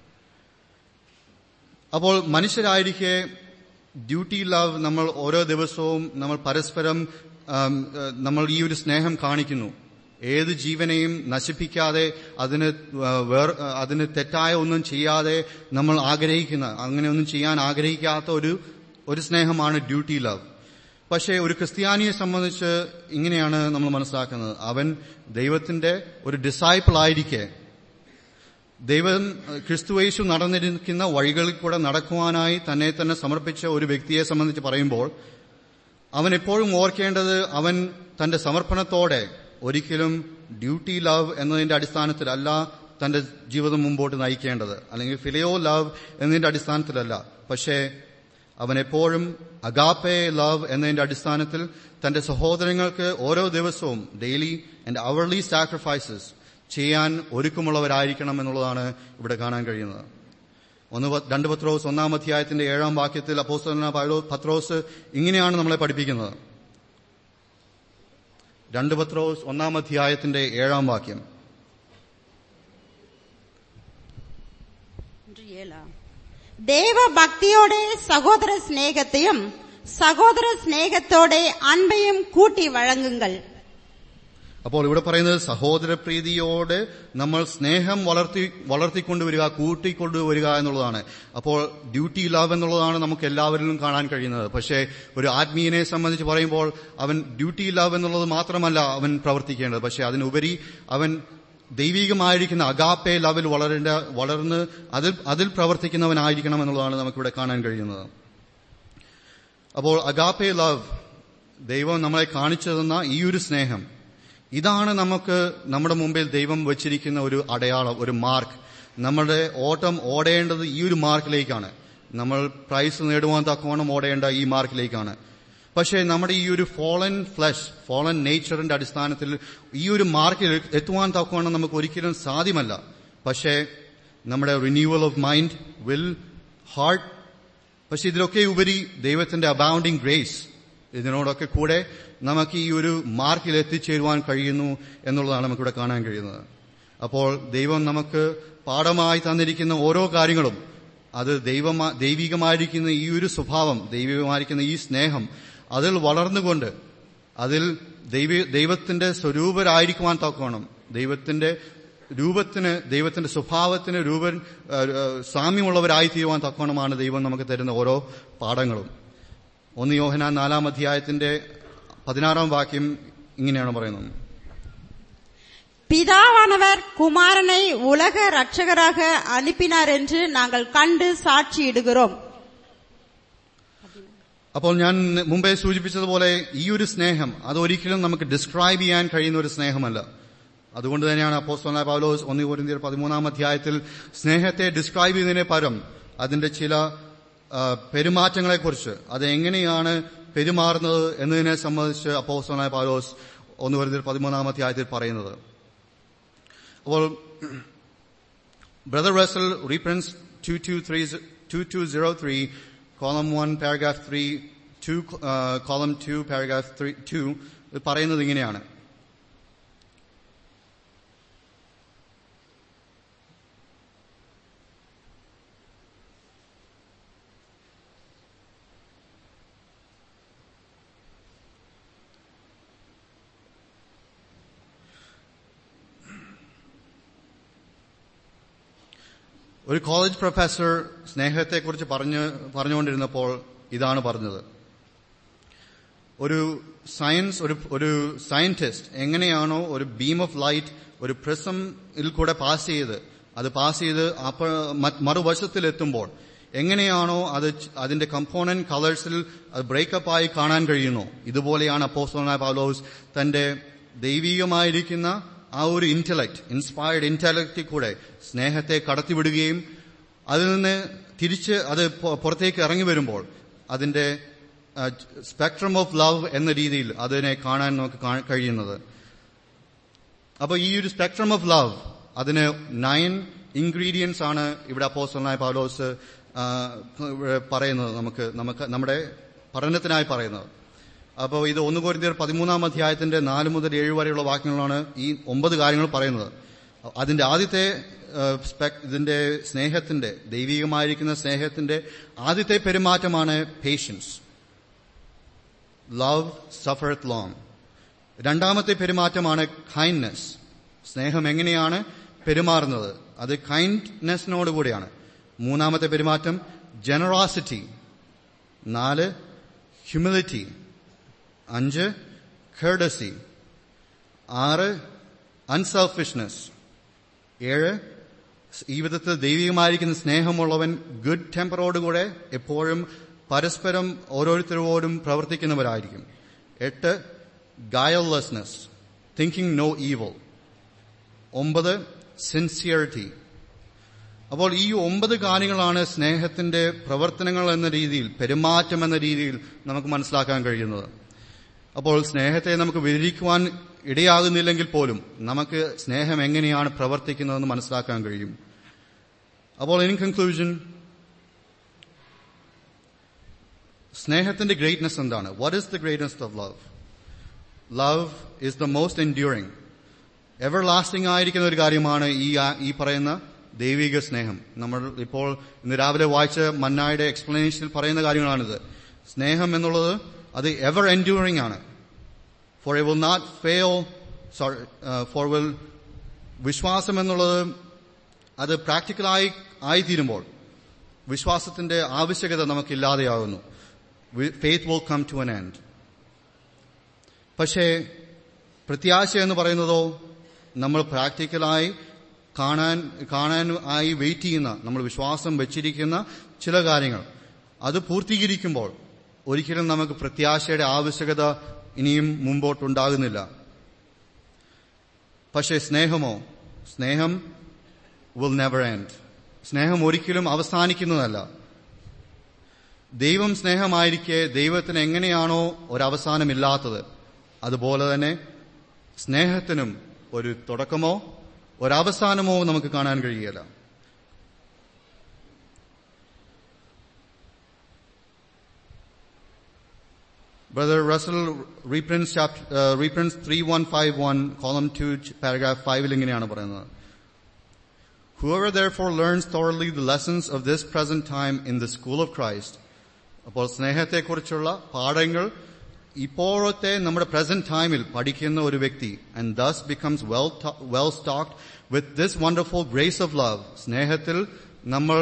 അപ്പോൾ മനുഷ്യരായിരിക്കെ ഡ്യൂട്ടി ലവ് നമ്മൾ ഓരോ ദിവസവും നമ്മൾ പരസ്പരം ആം, ഏഹ്, നമ്മൾ ഈ ഒരു സ്നേഹം കാണിക്കുന്നു ഏത് ജീവനെയും നശിപ്പിക്കാതെ അതിന് ആ, വേർ അതിന് തെറ്റായ ഒന്നും ചെയ്യാതെ നമ്മൾ ആഗ്രഹിക്കുന്ന അങ്ങനെയൊന്നും ചെയ്യാൻ ആഗ്രഹിക്കാത്ത ഒരു ഒരു സ്നേഹമാണ് ഡ്യൂട്ടി ലവ് പക്ഷേ ഒരു ക്രിസ്ത്യാനിയെ സംബന്ധിച്ച് ഇങ്ങനെയാണ് നമ്മൾ മനസ്സിലാക്കുന്നത് അവൻ ദൈവത്തിന്റെ ഒരു ഡിസൈപ്പിൾ ആയിരിക്കെ ദൈവം ക്രിസ്തുവേശു നടന്നിരിക്കുന്ന വഴികളിൽ കൂടെ നടക്കുവാനായി തന്നെ തന്നെ സമർപ്പിച്ച ഒരു വ്യക്തിയെ സംബന്ധിച്ച് പറയുമ്പോൾ അവൻ എപ്പോഴും ഓർക്കേണ്ടത് അവൻ തന്റെ സമർപ്പണത്തോടെ ഒരിക്കലും ഡ്യൂട്ടി ലവ് എന്നതിന്റെ അടിസ്ഥാനത്തിലല്ല തന്റെ ജീവിതം മുമ്പോട്ട് നയിക്കേണ്ടത് അല്ലെങ്കിൽ ഫിലിയോ ലവ് എന്നതിന്റെ അടിസ്ഥാനത്തിലല്ല പക്ഷേ അവൻ എപ്പോഴും അഗാപ്പെ ലവ് എന്നതിന്റെ അടിസ്ഥാനത്തിൽ തന്റെ സഹോദരങ്ങൾക്ക് ഓരോ ദിവസവും ഡെയിലി ആൻഡ് അവർലി സാക്രിഫൈസസ് ചെയ്യാൻ ഒരുക്കമുള്ളവരായിരിക്കണം എന്നുള്ളതാണ് ഇവിടെ കാണാൻ കഴിയുന്നത് ഒന്ന് പ- രണ്ട് പത്രോസ് ഒന്നാം അധ്യായത്തിന്റെ ഏഴാം വാക്യത്തിൽ അപ്പോസ്തലനായ പൗലോ- പത്രോസ് ഇങ്ങനെയാണ് നമ്മളെ പഠിപ്പിക്കുന്നത് രണ്ട് പത്രോസ് ഒന്നാം അധ്യായത്തിന്റെ ഏഴാം വാക്യം தேவ பக்தியோட சகோதர சிநேகத்தையும் சகோதர சிநேகத்தோட அன்பையும் கூட்டி வழங்குங்கள் അപ്പോൾ ഇവിടെ പറയുന്നത് സഹോദരപ്രീതിയോട് നമ്മൾ സ്നേഹം വളർത്തി വളർത്തിക്കൊണ്ടുവരിക കൂട്ടിക്കൊണ്ടുവരിക എന്നുള്ളതാണ് അപ്പോൾ ഡ്യൂട്ടി ലവ് എന്നുള്ളതാണ് നമുക്ക് എല്ലാവരിലും കാണാൻ കഴിയുന്നത് പക്ഷേ ഒരു ആത്മീയനെ സംബന്ധിച്ച് പറയുമ്പോൾ അവൻ ഡ്യൂട്ടി ലവ് എന്നുള്ളത് മാത്രമല്ല അവൻ പ്രവർത്തിക്കേണ്ടത് പക്ഷേ അതിനുപരി അവൻ ദൈവികമായിരിക്കുന്ന അഗാപ്പെ ലവിൽ വളരേണ്ട വളർന്ന് അതിൽ അതിൽ പ്രവർത്തിക്കുന്നവനായിരിക്കണം എന്നുള്ളതാണ് നമുക്കിവിടെ കാണാൻ കഴിയുന്നത് അപ്പോൾ അഗാപ്പെ ലവ് ദൈവം നമ്മളെ കാണിച്ചു തന്ന ഈ ഒരു സ്നേഹം ഇതാണ് നമുക്ക് നമ്മുടെ മുമ്പിൽ ദൈവം വച്ചിരിക്കുന്ന ഒരു അടയാളം ഒരു മാർക്ക് നമ്മുടെ ഓട്ടം ഓടേണ്ടത് ഈ ഒരു മാർക്കിലേക്കാണ് നമ്മൾ പ്രൈസ് നേടുവാൻ തക്കവണ്ണം ഓടേണ്ട ഈ മാർക്കിലേക്കാണ് പക്ഷേ നമ്മുടെ ഈ ഒരു ഫോളൻ ഫ്ലഷ് ഫോളൻ നേച്ചറിന്റെ അടിസ്ഥാനത്തിൽ ഈ ഒരു മാർക്കിൽ എത്തുവാൻ തക്കവണ്ണം നമുക്ക് ഒരിക്കലും സാധ്യമല്ല പക്ഷേ നമ്മുടെ renewal of mind will heart പക്ഷെ ഇതിലൊക്കെ ഉപരി ദൈവത്തിന്റെ അബൌണ്ടിങ് ഗ്രേസ് ഇതിനോടൊക്കെ കൂടെ നമുക്ക് ഈ ഒരു മാർക്കിൽ എത്തിച്ചേരുവാൻ കഴിയുന്നു എന്നുള്ളതാണ് നമുക്കിവിടെ കാണാൻ കഴിയുന്നത് അപ്പോൾ ദൈവം നമുക്ക് പാഠമായി തന്നിരിക്കുന്ന ഓരോ കാര്യങ്ങളും അത് ദൈവമാ ദൈവികമായിരിക്കുന്ന ഈ ഒരു സ്വഭാവം ദൈവികമായിരിക്കുന്ന ഈ സ്നേഹം അതിൽ വളർന്നുകൊണ്ട് അതിൽ ദൈവ ദൈവത്തിന്റെ സ്വരൂപരായിരിക്കുവാൻ തക്കോണം ദൈവത്തിന്റെ രൂപത്തിന് ദൈവത്തിന്റെ സ്വഭാവത്തിന് രൂപൻ ആ, ആ, സാമ്യമുള്ളവരായി തീരുവാൻ തക്കോണമാണ് ദൈവം നമുക്ക് തരുന്ന ഓരോ പാഠങ്ങളും ഒന്ന് യോഹന നാലാം അധ്യായത്തിന്റെ പതിനാറാം വാക്യം ഇങ്ങനെയാണ് പറയുന്നത് பிதாவானவர் குமாரனை உலக ரட்சகராக அனுப்பினார் என்று நாங்கள் கண்டு சாட்சியிடுகிறோம் അപ്പോൾ ഞാൻ മുമ്പേ സൂചിപ്പിച്ചതുപോലെ ഈ ഒരു സ്നേഹം അത് ഒരിക്കലും നമുക്ക് ഡിസ്ക്രൈബ് ചെയ്യാൻ കഴിയുന്ന ഒരു സ്നേഹമല്ല അതുകൊണ്ട് തന്നെയാണ് അപ്പോസ്തലനായ പൗലോസ് ഒന്ന് കോരിന്ത്യർ പതിമൂന്നാം അധ്യായത്തിൽ സ്നേഹത്തെ ഡിസ്ക്രൈബ് ചെയ്യുന്നതിനെ പരം അതിന്റെ ചില ആ, പെരുമാറ്റങ്ങളെക്കുറിച്ച് അത് എങ്ങനെയാണ് പെരുമാറുന്നത് എന്നതിനെ സംബന്ധിച്ച് അപ്പോസ്തലനായ പൗലോസ് ഒന്ന് കോരിന്ത്യർ പതിമൂന്നാം അധ്യായത്തിൽ പറയുന്നത് അപ്പോൾ Brother Russell reprints 2203 2203, column 1, paragraph 3, 2, uh, column 2, paragraph 3, 2, ഇത് പറയുന്നത് ഇങ്ങനെയാണ് ഒരു കോളേജ് പ്രൊഫസർ സ്നേഹത്തെക്കുറിച്ച് പറഞ്ഞ് പറഞ്ഞുകൊണ്ടിരുന്നപ്പോൾ ഇതാണ് പറഞ്ഞത് ഒരു സയൻസ് ഒരു ഒരു സയന്റിസ്റ്റ് എങ്ങനെയാണോ ഒരു ബീം ഓഫ് ലൈറ്റ് ഒരു പ്രിസമിൽ കൂടെ പാസ് ചെയ്ത് അത് പാസ് ചെയ്ത് അപ്പ മ- മറുവശത്തിലെത്തുമ്പോൾ എങ്ങനെയാണോ അത് ച്- അതിന്റെ കമ്പോണന്റ് കളേഴ്സിൽ അത് ബ്രേക്കപ്പ് ആയി കാണാൻ കഴിയുന്നു ഇതുപോലെയാണ് അപ്പോസ്തലനായ പൗലോസ് തന്റെ ദൈവികമായിരിക്കുന്ന ആ ഒരു ഇന്റലക്ട് ഇൻസ്പയർഡ് ഇന്റലക്റ്റിൽ കൂടെ സ്നേഹത്തെ കടത്തിവിടുകയും അതിൽ നിന്ന് തിരിച്ച് അത് പൊ- പുറത്തേക്ക് ഇറങ്ങി വരുമ്പോൾ അതിന്റെ സ്പെക്ട്രം ഓഫ് ലവ് എന്ന രീതിയിൽ അതിനെ കാണാൻ നമുക്ക് കാ- കഴിയുന്നത് അപ്പൊ ഈ ഒരു സ്പെക്ട്രം ഓഫ് ലവ് അതിന് നയൻ ഇൻഗ്രീഡിയൻസ് ആണ് ഇവിടെ അപ്പോസ്റ്റലായ പൗലോസ് ആ, ഇവിടെ പറയുന്നത് നമുക്ക് നമുക്ക് നമ്മുടെ പഠനത്തിനായി പറയുന്നത് അപ്പോൾ ഇത് ഒന്ന് കോരിന്തിയർ പതിമൂന്നാം അധ്യായത്തിന്റെ നാല് മുതൽ ഏഴ് വരെയുള്ള വാക്യങ്ങളാണ് ഈ ഒമ്പത് കാര്യങ്ങൾ പറയുന്നത് അതിന്റെ ആദ്യത്തെ ആ, സ്പെക്- ഇതിന്റെ സ്നേഹത്തിന്റെ ദൈവികമായിരിക്കുന്ന സ്നേഹത്തിന്റെ ആദ്യത്തെ പെരുമാറ്റമാണ് പേഷ്യൻസ് ലവ് സഫറത്ത് ലോങ് രണ്ടാമത്തെ പെരുമാറ്റമാണ് കൈൻഡ്നെസ് സ്നേഹം എങ്ങനെയാണ് പെരുമാറുന്നത് അത് കൈൻഡ്നെസ്സിനോടുകൂടിയാണ് മൂന്നാമത്തെ പെരുമാറ്റം ജനറാസിറ്റി നാല് ഹ്യൂമിലിറ്റി അഞ്ച് ഖേഡസി ആറ് അൺസെൽഫിഷ്നെസ് ഏഴ് ഈ വിധത്തിൽ ദൈവികമായിരിക്കുന്ന സ്നേഹമുള്ളവൻ ഗുഡ് ടെമ്പറോടുകൂടെ എപ്പോഴും പരസ്പരം ഓരോരുത്തരോടും പ്രവർത്തിക്കുന്നവരായിരിക്കും എട്ട് ഗായൽലെസ്നെസ് തിങ്കിങ് നോ ഈവൽ ഒമ്പത് സിൻസിയറിറ്റി അപ്പോൾ ഈ ഒമ്പത് കാര്യങ്ങളാണ് സ്നേഹത്തിന്റെ പ്രവർത്തനങ്ങൾ എന്ന രീതിയിൽ പെരുമാറ്റം എന്ന രീതിയിൽ നമുക്ക് മനസ്സിലാക്കാൻ കഴിയുന്നത് അപ്പോൾ സ്നേഹത്തെ നമുക്ക് വിവരിക്കുവാൻ ഇടയാകുന്നില്ലെങ്കിൽ പോലും നമുക്ക് സ്നേഹം എങ്ങനെയാണ് പ്രവർത്തിക്കുന്നതെന്ന് മനസ്സിലാക്കാൻ കഴിയും അപ്പോൾ ഇൻ കൺക്ലൂഷൻ സ്നേഹത്തിന്റെ ഗ്രേറ്റ്നെസ് എന്താണ് what is the greatness of love love is the most enduring everlasting ആയിരിക്കുന്ന ഒരു കാര്യമാണ് ഈ ഈ പറയുന്ന ദൈവിക സ്നേഹം നമ്മൾ ഇപ്പോൾ ഇന്ന് രാവിലെ വായിച്ച മന്നായുടെ എക്സ്പ്ലനേഷനിൽ പറയുന്ന കാര്യങ്ങളാണിത് സ്നേഹം എന്നുള്ളത് അത് എവർ എൻഡ്യൂറിംഗ് ആണ് ഫോർ ഇ will not fail sorry for will വിശ്വാസം എന്നുള്ളത് അത് പ്രാക്ടിക്കലായി ആയിത്തീരുമ്പോൾ വിശ്വാസത്തിന്റെ ആവശ്യകത നമുക്കില്ലാതെയാകുന്നു faith will come to an end പക്ഷേ പ്രത്യാശ എന്ന് പറയുന്നതോ നമ്മൾ പ്രാക്ടിക്കലായി കാണാൻ കാണാൻ ആയി വെയിറ്റ് ചെയ്യുന്ന നമ്മൾ വിശ്വാസം വെച്ചിരിക്കുന്ന ചില കാര്യങ്ങൾ അത് പൂർത്തീകരിക്കുമ്പോൾ ഒരിക്കലും നമുക്ക് പ്രത്യാശയുടെ ആവശ്യകത ഇനിയും മുമ്പോട്ടുണ്ടാകുന്നില്ല പക്ഷേ സ്നേഹമോ സ്നേഹം വിൽ നെവർ എൻഡ് സ്നേഹം ഒരിക്കലും അവസാനിക്കുന്നതല്ല ദൈവം സ്നേഹമായിരിക്കെ ദൈവത്തിന് എങ്ങനെയാണോ ഒരവസാനമില്ലാത്തത് അതുപോലെ തന്നെ സ്നേഹത്തിനും ഒരു തുടക്കമോ ഒരവസാനമോ നമുക്ക് കാണാൻ കഴിയുകയില്ല Brother Russell reprints, chapter, uh, reprints 3151, column 2, paragraph 5 ൽ ഇങ്ങനെയാണ് പറയുന്നത് Whoever therefore learns thoroughly the lessons of this present time in the school of Christ, അപ്പോൾ സ്നേഹത്തെക്കുറിച്ചുള്ള പാഠങ്ങൾ ഇപ്പോഴത്തെ നമ്മുടെ പ്രസന്റ് ടൈമിൽ പഠിക്കുന്ന ഒരു വ്യക്തി and thus becomes well well stocked with this wonderful grace of love സ്നേഹത്തിൽ നമ്മൾ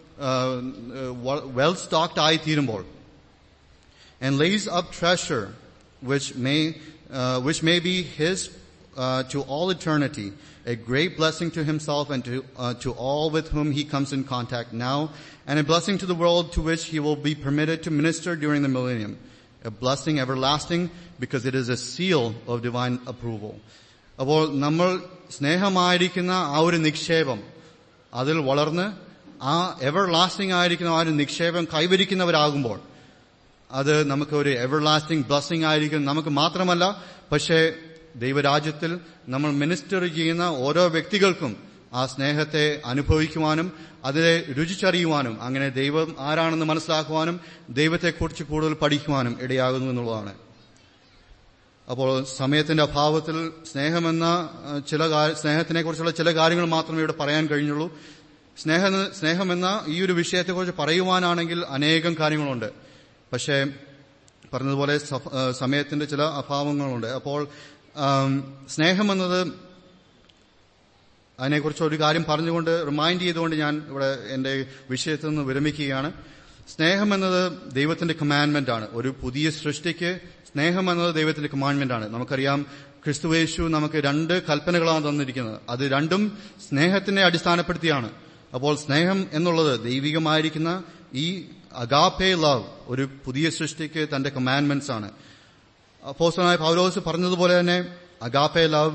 വെൽ സ്റ്റോക്ഡ് ആയി തീരുമ്പോൾ and lays up treasure which may, uh, which may be his uh, to all eternity, a great blessing to himself and to, uh, to all with whom he comes in contact now, and a blessing to the world to which he will be permitted to minister during the millennium. A blessing everlasting because it is a seal of divine approval. അപ്പോൾ നമ്മൾ സ്നേഹമായിരിക്കുന്ന ആ ഒരു നിക്ഷേപം അതിൽ വളർന്ന് ആ ever everlasting ആയിരിക്കുന്ന ആ ഒരു നിക്ഷേപം കൈവരിക്കുന്നവരാകുമ്പോൾ അത് നമുക്ക് ഒരു എവർ ലാസ്റ്റിംഗ് ബ്ലസ്സിംഗ് ആയിരിക്കും നമുക്ക് മാത്രമല്ല പക്ഷേ ദൈവരാജ്യത്തിൽ നമ്മൾ മിനിസ്റ്റർ ചെയ്യുന്ന ഓരോ വ്യക്തികൾക്കും ആ സ്നേഹത്തെ അനുഭവിക്കുവാനും അതിനെ രുചിച്ചറിയുവാനും അങ്ങനെ ദൈവം ആരാണെന്ന് മനസ്സിലാക്കുവാനും ദൈവത്തെക്കുറിച്ച് കൂടുതൽ പഠിക്കുവാനും ഇടയാകുന്നു എന്നുള്ളതാണ് അപ്പോൾ സമയത്തിന്റെ അഭാവത്തിൽ സ്നേഹമെന്ന ചില സ്നേഹത്തിനെ കുറിച്ചുള്ള ചില കാര്യങ്ങൾ മാത്രമേ ഇവിടെ പറയാൻ കഴിഞ്ഞുള്ളൂ സ്നേഹ സ്നേഹമെന്ന ഈ ഒരു വിഷയത്തെക്കുറിച്ച് പറയുവാനാണെങ്കിൽ അനേകം കാര്യങ്ങളുണ്ട് പക്ഷേ പറഞ്ഞതുപോലെ സമയത്തിന്റെ ചില അഭാവങ്ങളുണ്ട് അപ്പോൾ സ്നേഹമെന്നത് അതിനെക്കുറിച്ച് ഒരു കാര്യം പറഞ്ഞുകൊണ്ട് റിമൈൻഡ് ചെയ്തുകൊണ്ട് ഞാൻ ഇവിടെ എന്റെ വിഷയത്തിൽ നിന്ന് വിരമിക്കുകയാണ് സ്നേഹം എന്നത് ദൈവത്തിന്റെ കമാൻഡ്മെന്റ് ആണ് ഒരു പുതിയ സൃഷ്ടിക്ക് സ്നേഹം എന്നത് ദൈവത്തിന്റെ കമാൻഡ്മെന്റ് ആണ് നമുക്കറിയാം ക്രിസ്തുവേശു നമുക്ക് രണ്ട് കൽപ്പനകളാണ് തന്നിരിക്കുന്നത് അത് രണ്ടും സ്നേഹത്തിനെ അടിസ്ഥാനപ്പെടുത്തിയാണ് അപ്പോൾ സ്നേഹം എന്നുള്ളത് ദൈവികമായിരിക്കുന്ന ഈ അഗാപേ ലവ് ഒരു പുതിയ സൃഷ്ടിക്ക് തന്റെ കമാൻഡ്മെന്റ്സ് ആണ് അപ്പോസ്റ്റനായ പൗലോസ് പറഞ്ഞതുപോലെ തന്നെ അഗാപേ ലവ്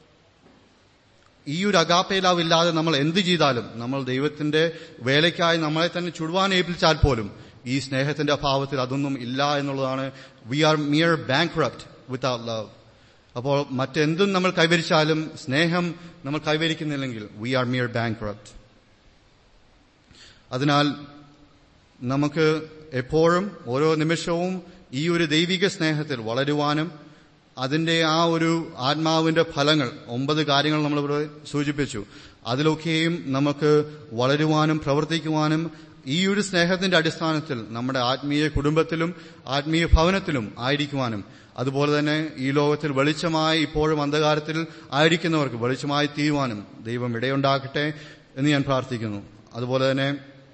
ഈ ഒരു അഗാപേ ലവ് ഇല്ലാതെ നമ്മൾ എന്ത് ചെയ്താലും നമ്മൾ ദൈവത്തിന്റെ വേലയ്ക്കായി നമ്മളെ തന്നെ ചുടുവാൻ ഏൽപ്പിച്ചാൽ പോലും ഈ സ്നേഹത്തിന്റെ അഭാവത്തിൽ അതൊന്നും ഇല്ല എന്നുള്ളതാണ് we are mere blank without love അപ്പോൾ മറ്റെന്തും നമ്മൾ കൈവരിച്ചാലും സ്നേഹം നമ്മൾ കൈവരിക്കുന്നില്ലെങ്കിൽ വി ആർ മിയർ ബാങ്ക് അതിനാൽ നമുക്ക് എപ്പോഴും ഓരോ നിമിഷവും ഈ ഒരു ദൈവിക സ്നേഹത്തിൽ വളരുവാനും അതിന്റെ ആ ഒരു ആത്മാവിന്റെ ഫലങ്ങൾ ഒമ്പത് കാര്യങ്ങൾ നമ്മളിവിടെ സൂചിപ്പിച്ചു അതിലൊക്കെയും നമുക്ക് വളരുവാനും പ്രവർത്തിക്കുവാനും ഈ ഒരു സ്നേഹത്തിന്റെ അടിസ്ഥാനത്തിൽ നമ്മുടെ ആത്മീയ കുടുംബത്തിലും ആത്മീയ ഭവനത്തിലും ആയിരിക്കുവാനും അതുപോലെ തന്നെ ഈ ലോകത്തിൽ വെളിച്ചമായി ഇപ്പോഴും അന്ധകാരത്തിൽ ആയിരിക്കുന്നവർക്ക് വെളിച്ചമായി തീരുവാനും ദൈവം ഇടയുണ്ടാക്കട്ടെ എന്ന് ഞാൻ പ്രാർത്ഥിക്കുന്നു അതുപോലെ തന്നെ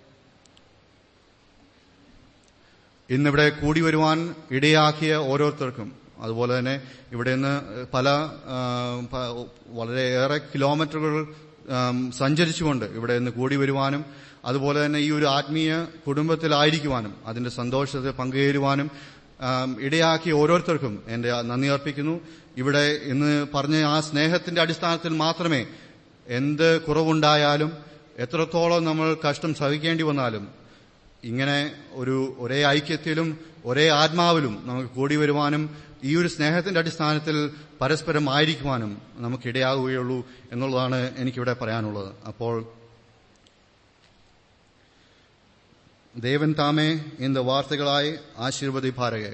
ഇന്നിവിടെ കൂടി വരുവാൻ ഇടയാക്കിയ ഓരോരുത്തർക്കും അതുപോലെ തന്നെ ഇവിടെ നിന്ന് പല വളരെയേറെ കിലോമീറ്ററുകൾ സഞ്ചരിച്ചുകൊണ്ട് ഇവിടെ നിന്ന് കൂടി വരുവാനും അതുപോലെ തന്നെ ഈ ഒരു ആത്മീയ കുടുംബത്തിലായിരിക്കുവാനും അതിന്റെ സന്തോഷത്തെ പങ്കുചേരുവാനും ഇടയാക്കിയ ഓരോരുത്തർക്കും എന്റെ നന്ദി അർപ്പിക്കുന്നു ഇവിടെ ഇന്ന് പറഞ്ഞ ആ സ്നേഹത്തിന്റെ അടിസ്ഥാനത്തിൽ മാത്രമേ എന്ത് കുറവുണ്ടായാലും എത്രത്തോളം നമ്മൾ കഷ്ടം സഹിക്കേണ്ടി വന്നാലും ഇങ്ങനെ ഒരു ഒരേ ഐക്യത്തിലും ഒരേ ആത്മാവിലും നമുക്ക് കൂടി വരുവാനും ഈ ഒരു സ്നേഹത്തിന്റെ അടിസ്ഥാനത്തിൽ പരസ്പരം ആയിരിക്കുവാനും നമുക്കിടയാവുകയുള്ളൂ എന്നുള്ളതാണ് എനിക്കിവിടെ പറയാനുള്ളത് അപ്പോൾ ദേവൻ താമേ இந்த വാർത്തകളായി ആശീർവദിപ്പാരകെ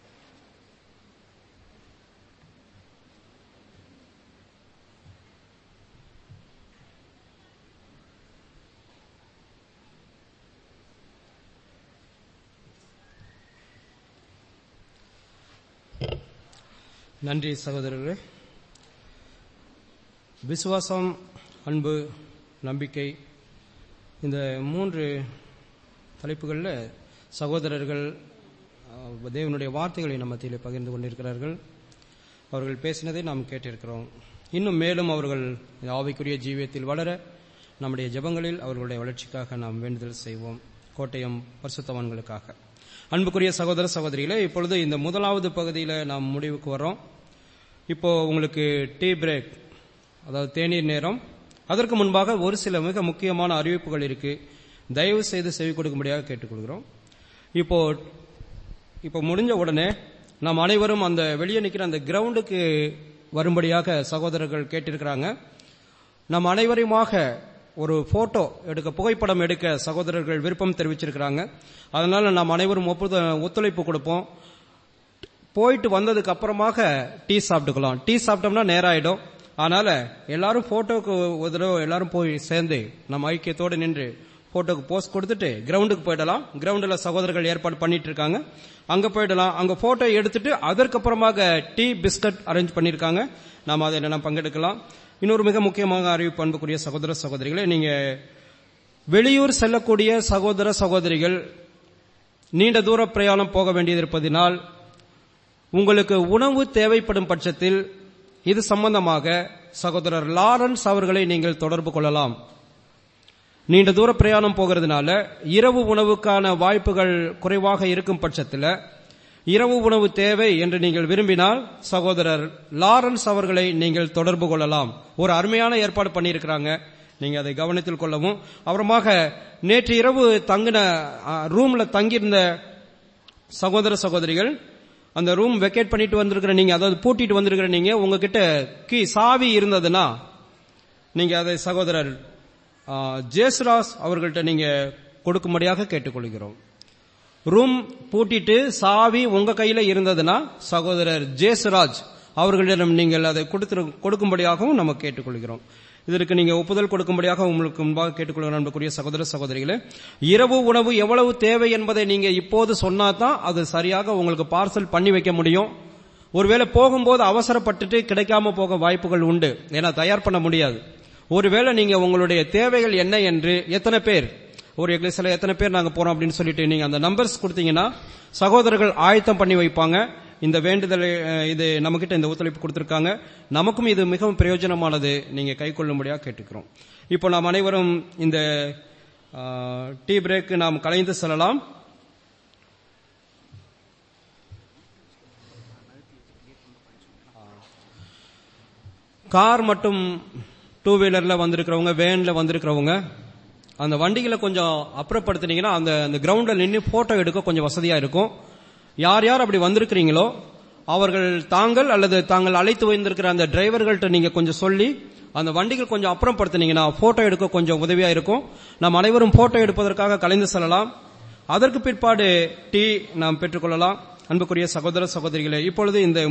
நன்றி சகோதரர்களே விசுவாசம் அன்பு நம்பிக்கை இந்த மூன்று தலைப்புகளில் சகோதரர்கள் அஹ், தேவனுடைய வார்த்தைகளை நம்ம மத்தியில் பகிர்ந்து கொண்டிருக்கிறார்கள் அவர்கள் பேசினதை நாம் கேட்டிருக்கிறோம் இன்னும் மேலும் அவர்கள் இந்த ஆவிக்குரிய ஜீவியத்தில் வளர நம்முடைய ஜெபங்களில் அவர்களுடைய வளர்ச்சிக்காக நாம் வேண்டுதல் செய்வோம் கோட்டயம் பரிசுத்தவான்களுக்காக அன்புக்குரிய சகோதர சகோதரிகளே இப்பொழுது இந்த முதலாவது பகுதியில் நாம் முடிவுக்கு வர்றோம் இப்போ உங்களுக்கு டீ பிரேக் அதாவது தேநீர் நேரம் அதற்கு முன்பாக ஒரு சில மிக முக்கியமான அறிவிப்புகள் இருக்கு தயவு செய்து செவி கொடுக்கும்படியாக கேட்டுக்கொள்கிறோம் இப்போ இப்போ முடிஞ்ச உடனே நாம் அனைவரும் அந்த வெளியே நிற்கிற அந்த கிரவுண்டுக்கு வரும்படியாக சகோதரர்கள் கேட்டிருக்கிறாங்க நம் அனைவரையுமாக ஒரு போட்டோ எடுக்க புகைப்படம் எடுக்க சகோதரர்கள் விருப்பம் தெரிவிச்சிருக்கிறாங்க அதனால நாம் அனைவரும் ஒப்புத ஒத்துழைப்பு கொடுப்போம் போயிட்டு வந்ததுக்கு அப்புறமாக டீ சாப்பிட்டுக்கலாம் டீ சாப்பிட்டோம்னா நேரம் ஆயிடும் அதனால எல்லாரும் போட்டோக்கு ஒரு தடவை எல்லாரும் போய் சேர்ந்து நம்ம ஐக்கியத்தோடு நின்று போட்டோக்கு போஸ்ட் கொடுத்துட்டு கிரவுண்டுக்கு போயிடலாம் கிரவுண்டில் சகோதரர்கள் ஏற்பாடு பண்ணிட்டு இருக்காங்க அங்க போயிடலாம் அங்க போட்டோ எடுத்துட்டு அதற்கப்புறமாக டீ பிஸ்கட் அரேஞ்ச் பண்ணிருக்காங்க நாம அதை என்ன பங்கெடுக்கலாம் இன்னொரு மிக முக்கியமாக அறிவிப்பு அன்புக்குரிய சகோதர சகோதரிகளே நீங்க வெளியூர் செல்லக்கூடிய சகோதர சகோதரிகள் நீண்ட தூர பிரயாணம் போக வேண்டியது இருப்பதினால் உங்களுக்கு உணவு தேவைப்படும் பட்சத்தில் இது சம்பந்தமாக சகோதரர் லாரன்ஸ் அவர்களை நீங்கள் தொடர்பு கொள்ளலாம் நீண்ட தூர பிரயாணம் போகிறதுனால இரவு உணவுக்கான வாய்ப்புகள் குறைவாக இருக்கும் பட்சத்தில் இரவு உணவு தேவை என்று நீங்கள் விரும்பினால் சகோதரர் லாரன்ஸ் அவர்களை நீங்கள் தொடர்பு கொள்ளலாம் ஒரு அருமையான ஏற்பாடு பண்ணியிருக்கிறாங்க நீங்க அதை கவனத்தில் கொள்ளவும் அப்புறமாக நேற்று இரவு தங்கின அ, ரூம்ல தங்கியிருந்த சகோதர சகோதரிகள் அந்த ரூம் வெக்கேட் பண்ணிட்டு வந்திருக்கிற நீங்க அதாவது பூட்டிட்டு வந்திருக்கிற நீங்க உங்ககிட்ட கீ சாவி இருந்ததுன்னா நீங்க அதை சகோதரர் ஆ, ஜேசுராஸ் அவர்கள்ட்ட நீங்க கொடுக்கும்படியாக கேட்டுக்கொள்கிறோம் ரூம் பூட்டிட்டு சாவி உங்க கையில இருந்ததுன்னா சகோதரர் ஜேசுராஜ் அவர்களிடம் நீங்கள் அதை கொடுத்து கொடுக்கும்படியாகவும் நம்ம கேட்டுக்கொள்கிறோம் இதற்கு நீங்க ஒப்புதல் கொடுக்கும்படியாக உங்களுக்கு முன்பாக கேட்டுக்கொள்கிற அன்புக்குரிய சகோதர சகோதரிகளே இரவு உணவு எவ்வளவு தேவை என்பதை நீங்க இப்போது சொன்னா தான் அது சரியாக உங்களுக்கு பார்சல் பண்ணி வைக்க முடியும் ஒருவேளை போகும்போது அவசரப்பட்டுட்டு கிடைக்காம போக வாய்ப்புகள் உண்டு ஏன்னா தயார் பண்ண முடியாது ஒருவேளை நீங்க உங்களுடைய தேவைகள் என்ன என்று எத்தனை பேர் ஒரு எக்லிசில எத்தனை பேர் நாங்க போறோம் அப்படின்னு சொல்லிட்டு நீங்க அந்த நம்பர்ஸ் கொடுத்தீங்கன்னா சகோதரர்கள் ஆயத்தம் பண்ணி வைப்பாங்க இந்த வேண்டுதலை அஹ், இது நம்மகிட்ட இந்த ஒத்துழைப்பு கொடுத்திருக்காங்க நமக்கும் இது மிகவும் பிரயோஜனமானது நீங்க கை கொள்ளும்படியாக கேட்டுக்கிறோம் இப்போ நாம் அனைவரும் இந்த அஹ், டீ பிரேக் நாம் கலைந்து செல்லலாம் கார் மற்றும் டூ வீலர்ல வந்திருக்கிறவங்க வேன்ல வந்திருக்கிறவங்க அந்த வண்டிகளை கொஞ்சம் அப்புறப்படுத்தினீங்கன்னா அந்த அந்த கிரவுண்ட்ல நின்று போட்டோ எடுக்க கொஞ்சம் வசதியா இருக்கும் யார் யார் அப்படி வந்திருக்கிறீங்களோ அவர்கள் தாங்கள் அல்லது தாங்கள் அழைத்து வந்திருக்கிற அந்த டிரைவர்கள்ட்ட நீங்க கொஞ்சம் சொல்லி அந்த வண்டிகள் கொஞ்சம் அப்புறப்படுத்தினீங்கன்னா போட்டோ எடுக்க கொஞ்சம் உதவியா இருக்கும் நாம் அனைவரும் போட்டோ எடுப்பதற்காக கலைந்து செல்லலாம் அதற்கு பிற்பாடு டீ நாம் பெற்றுக்கொள்ளலாம் அன்புக்குரிய சகோதர சகோதரிகளே இப்பொழுது இந்த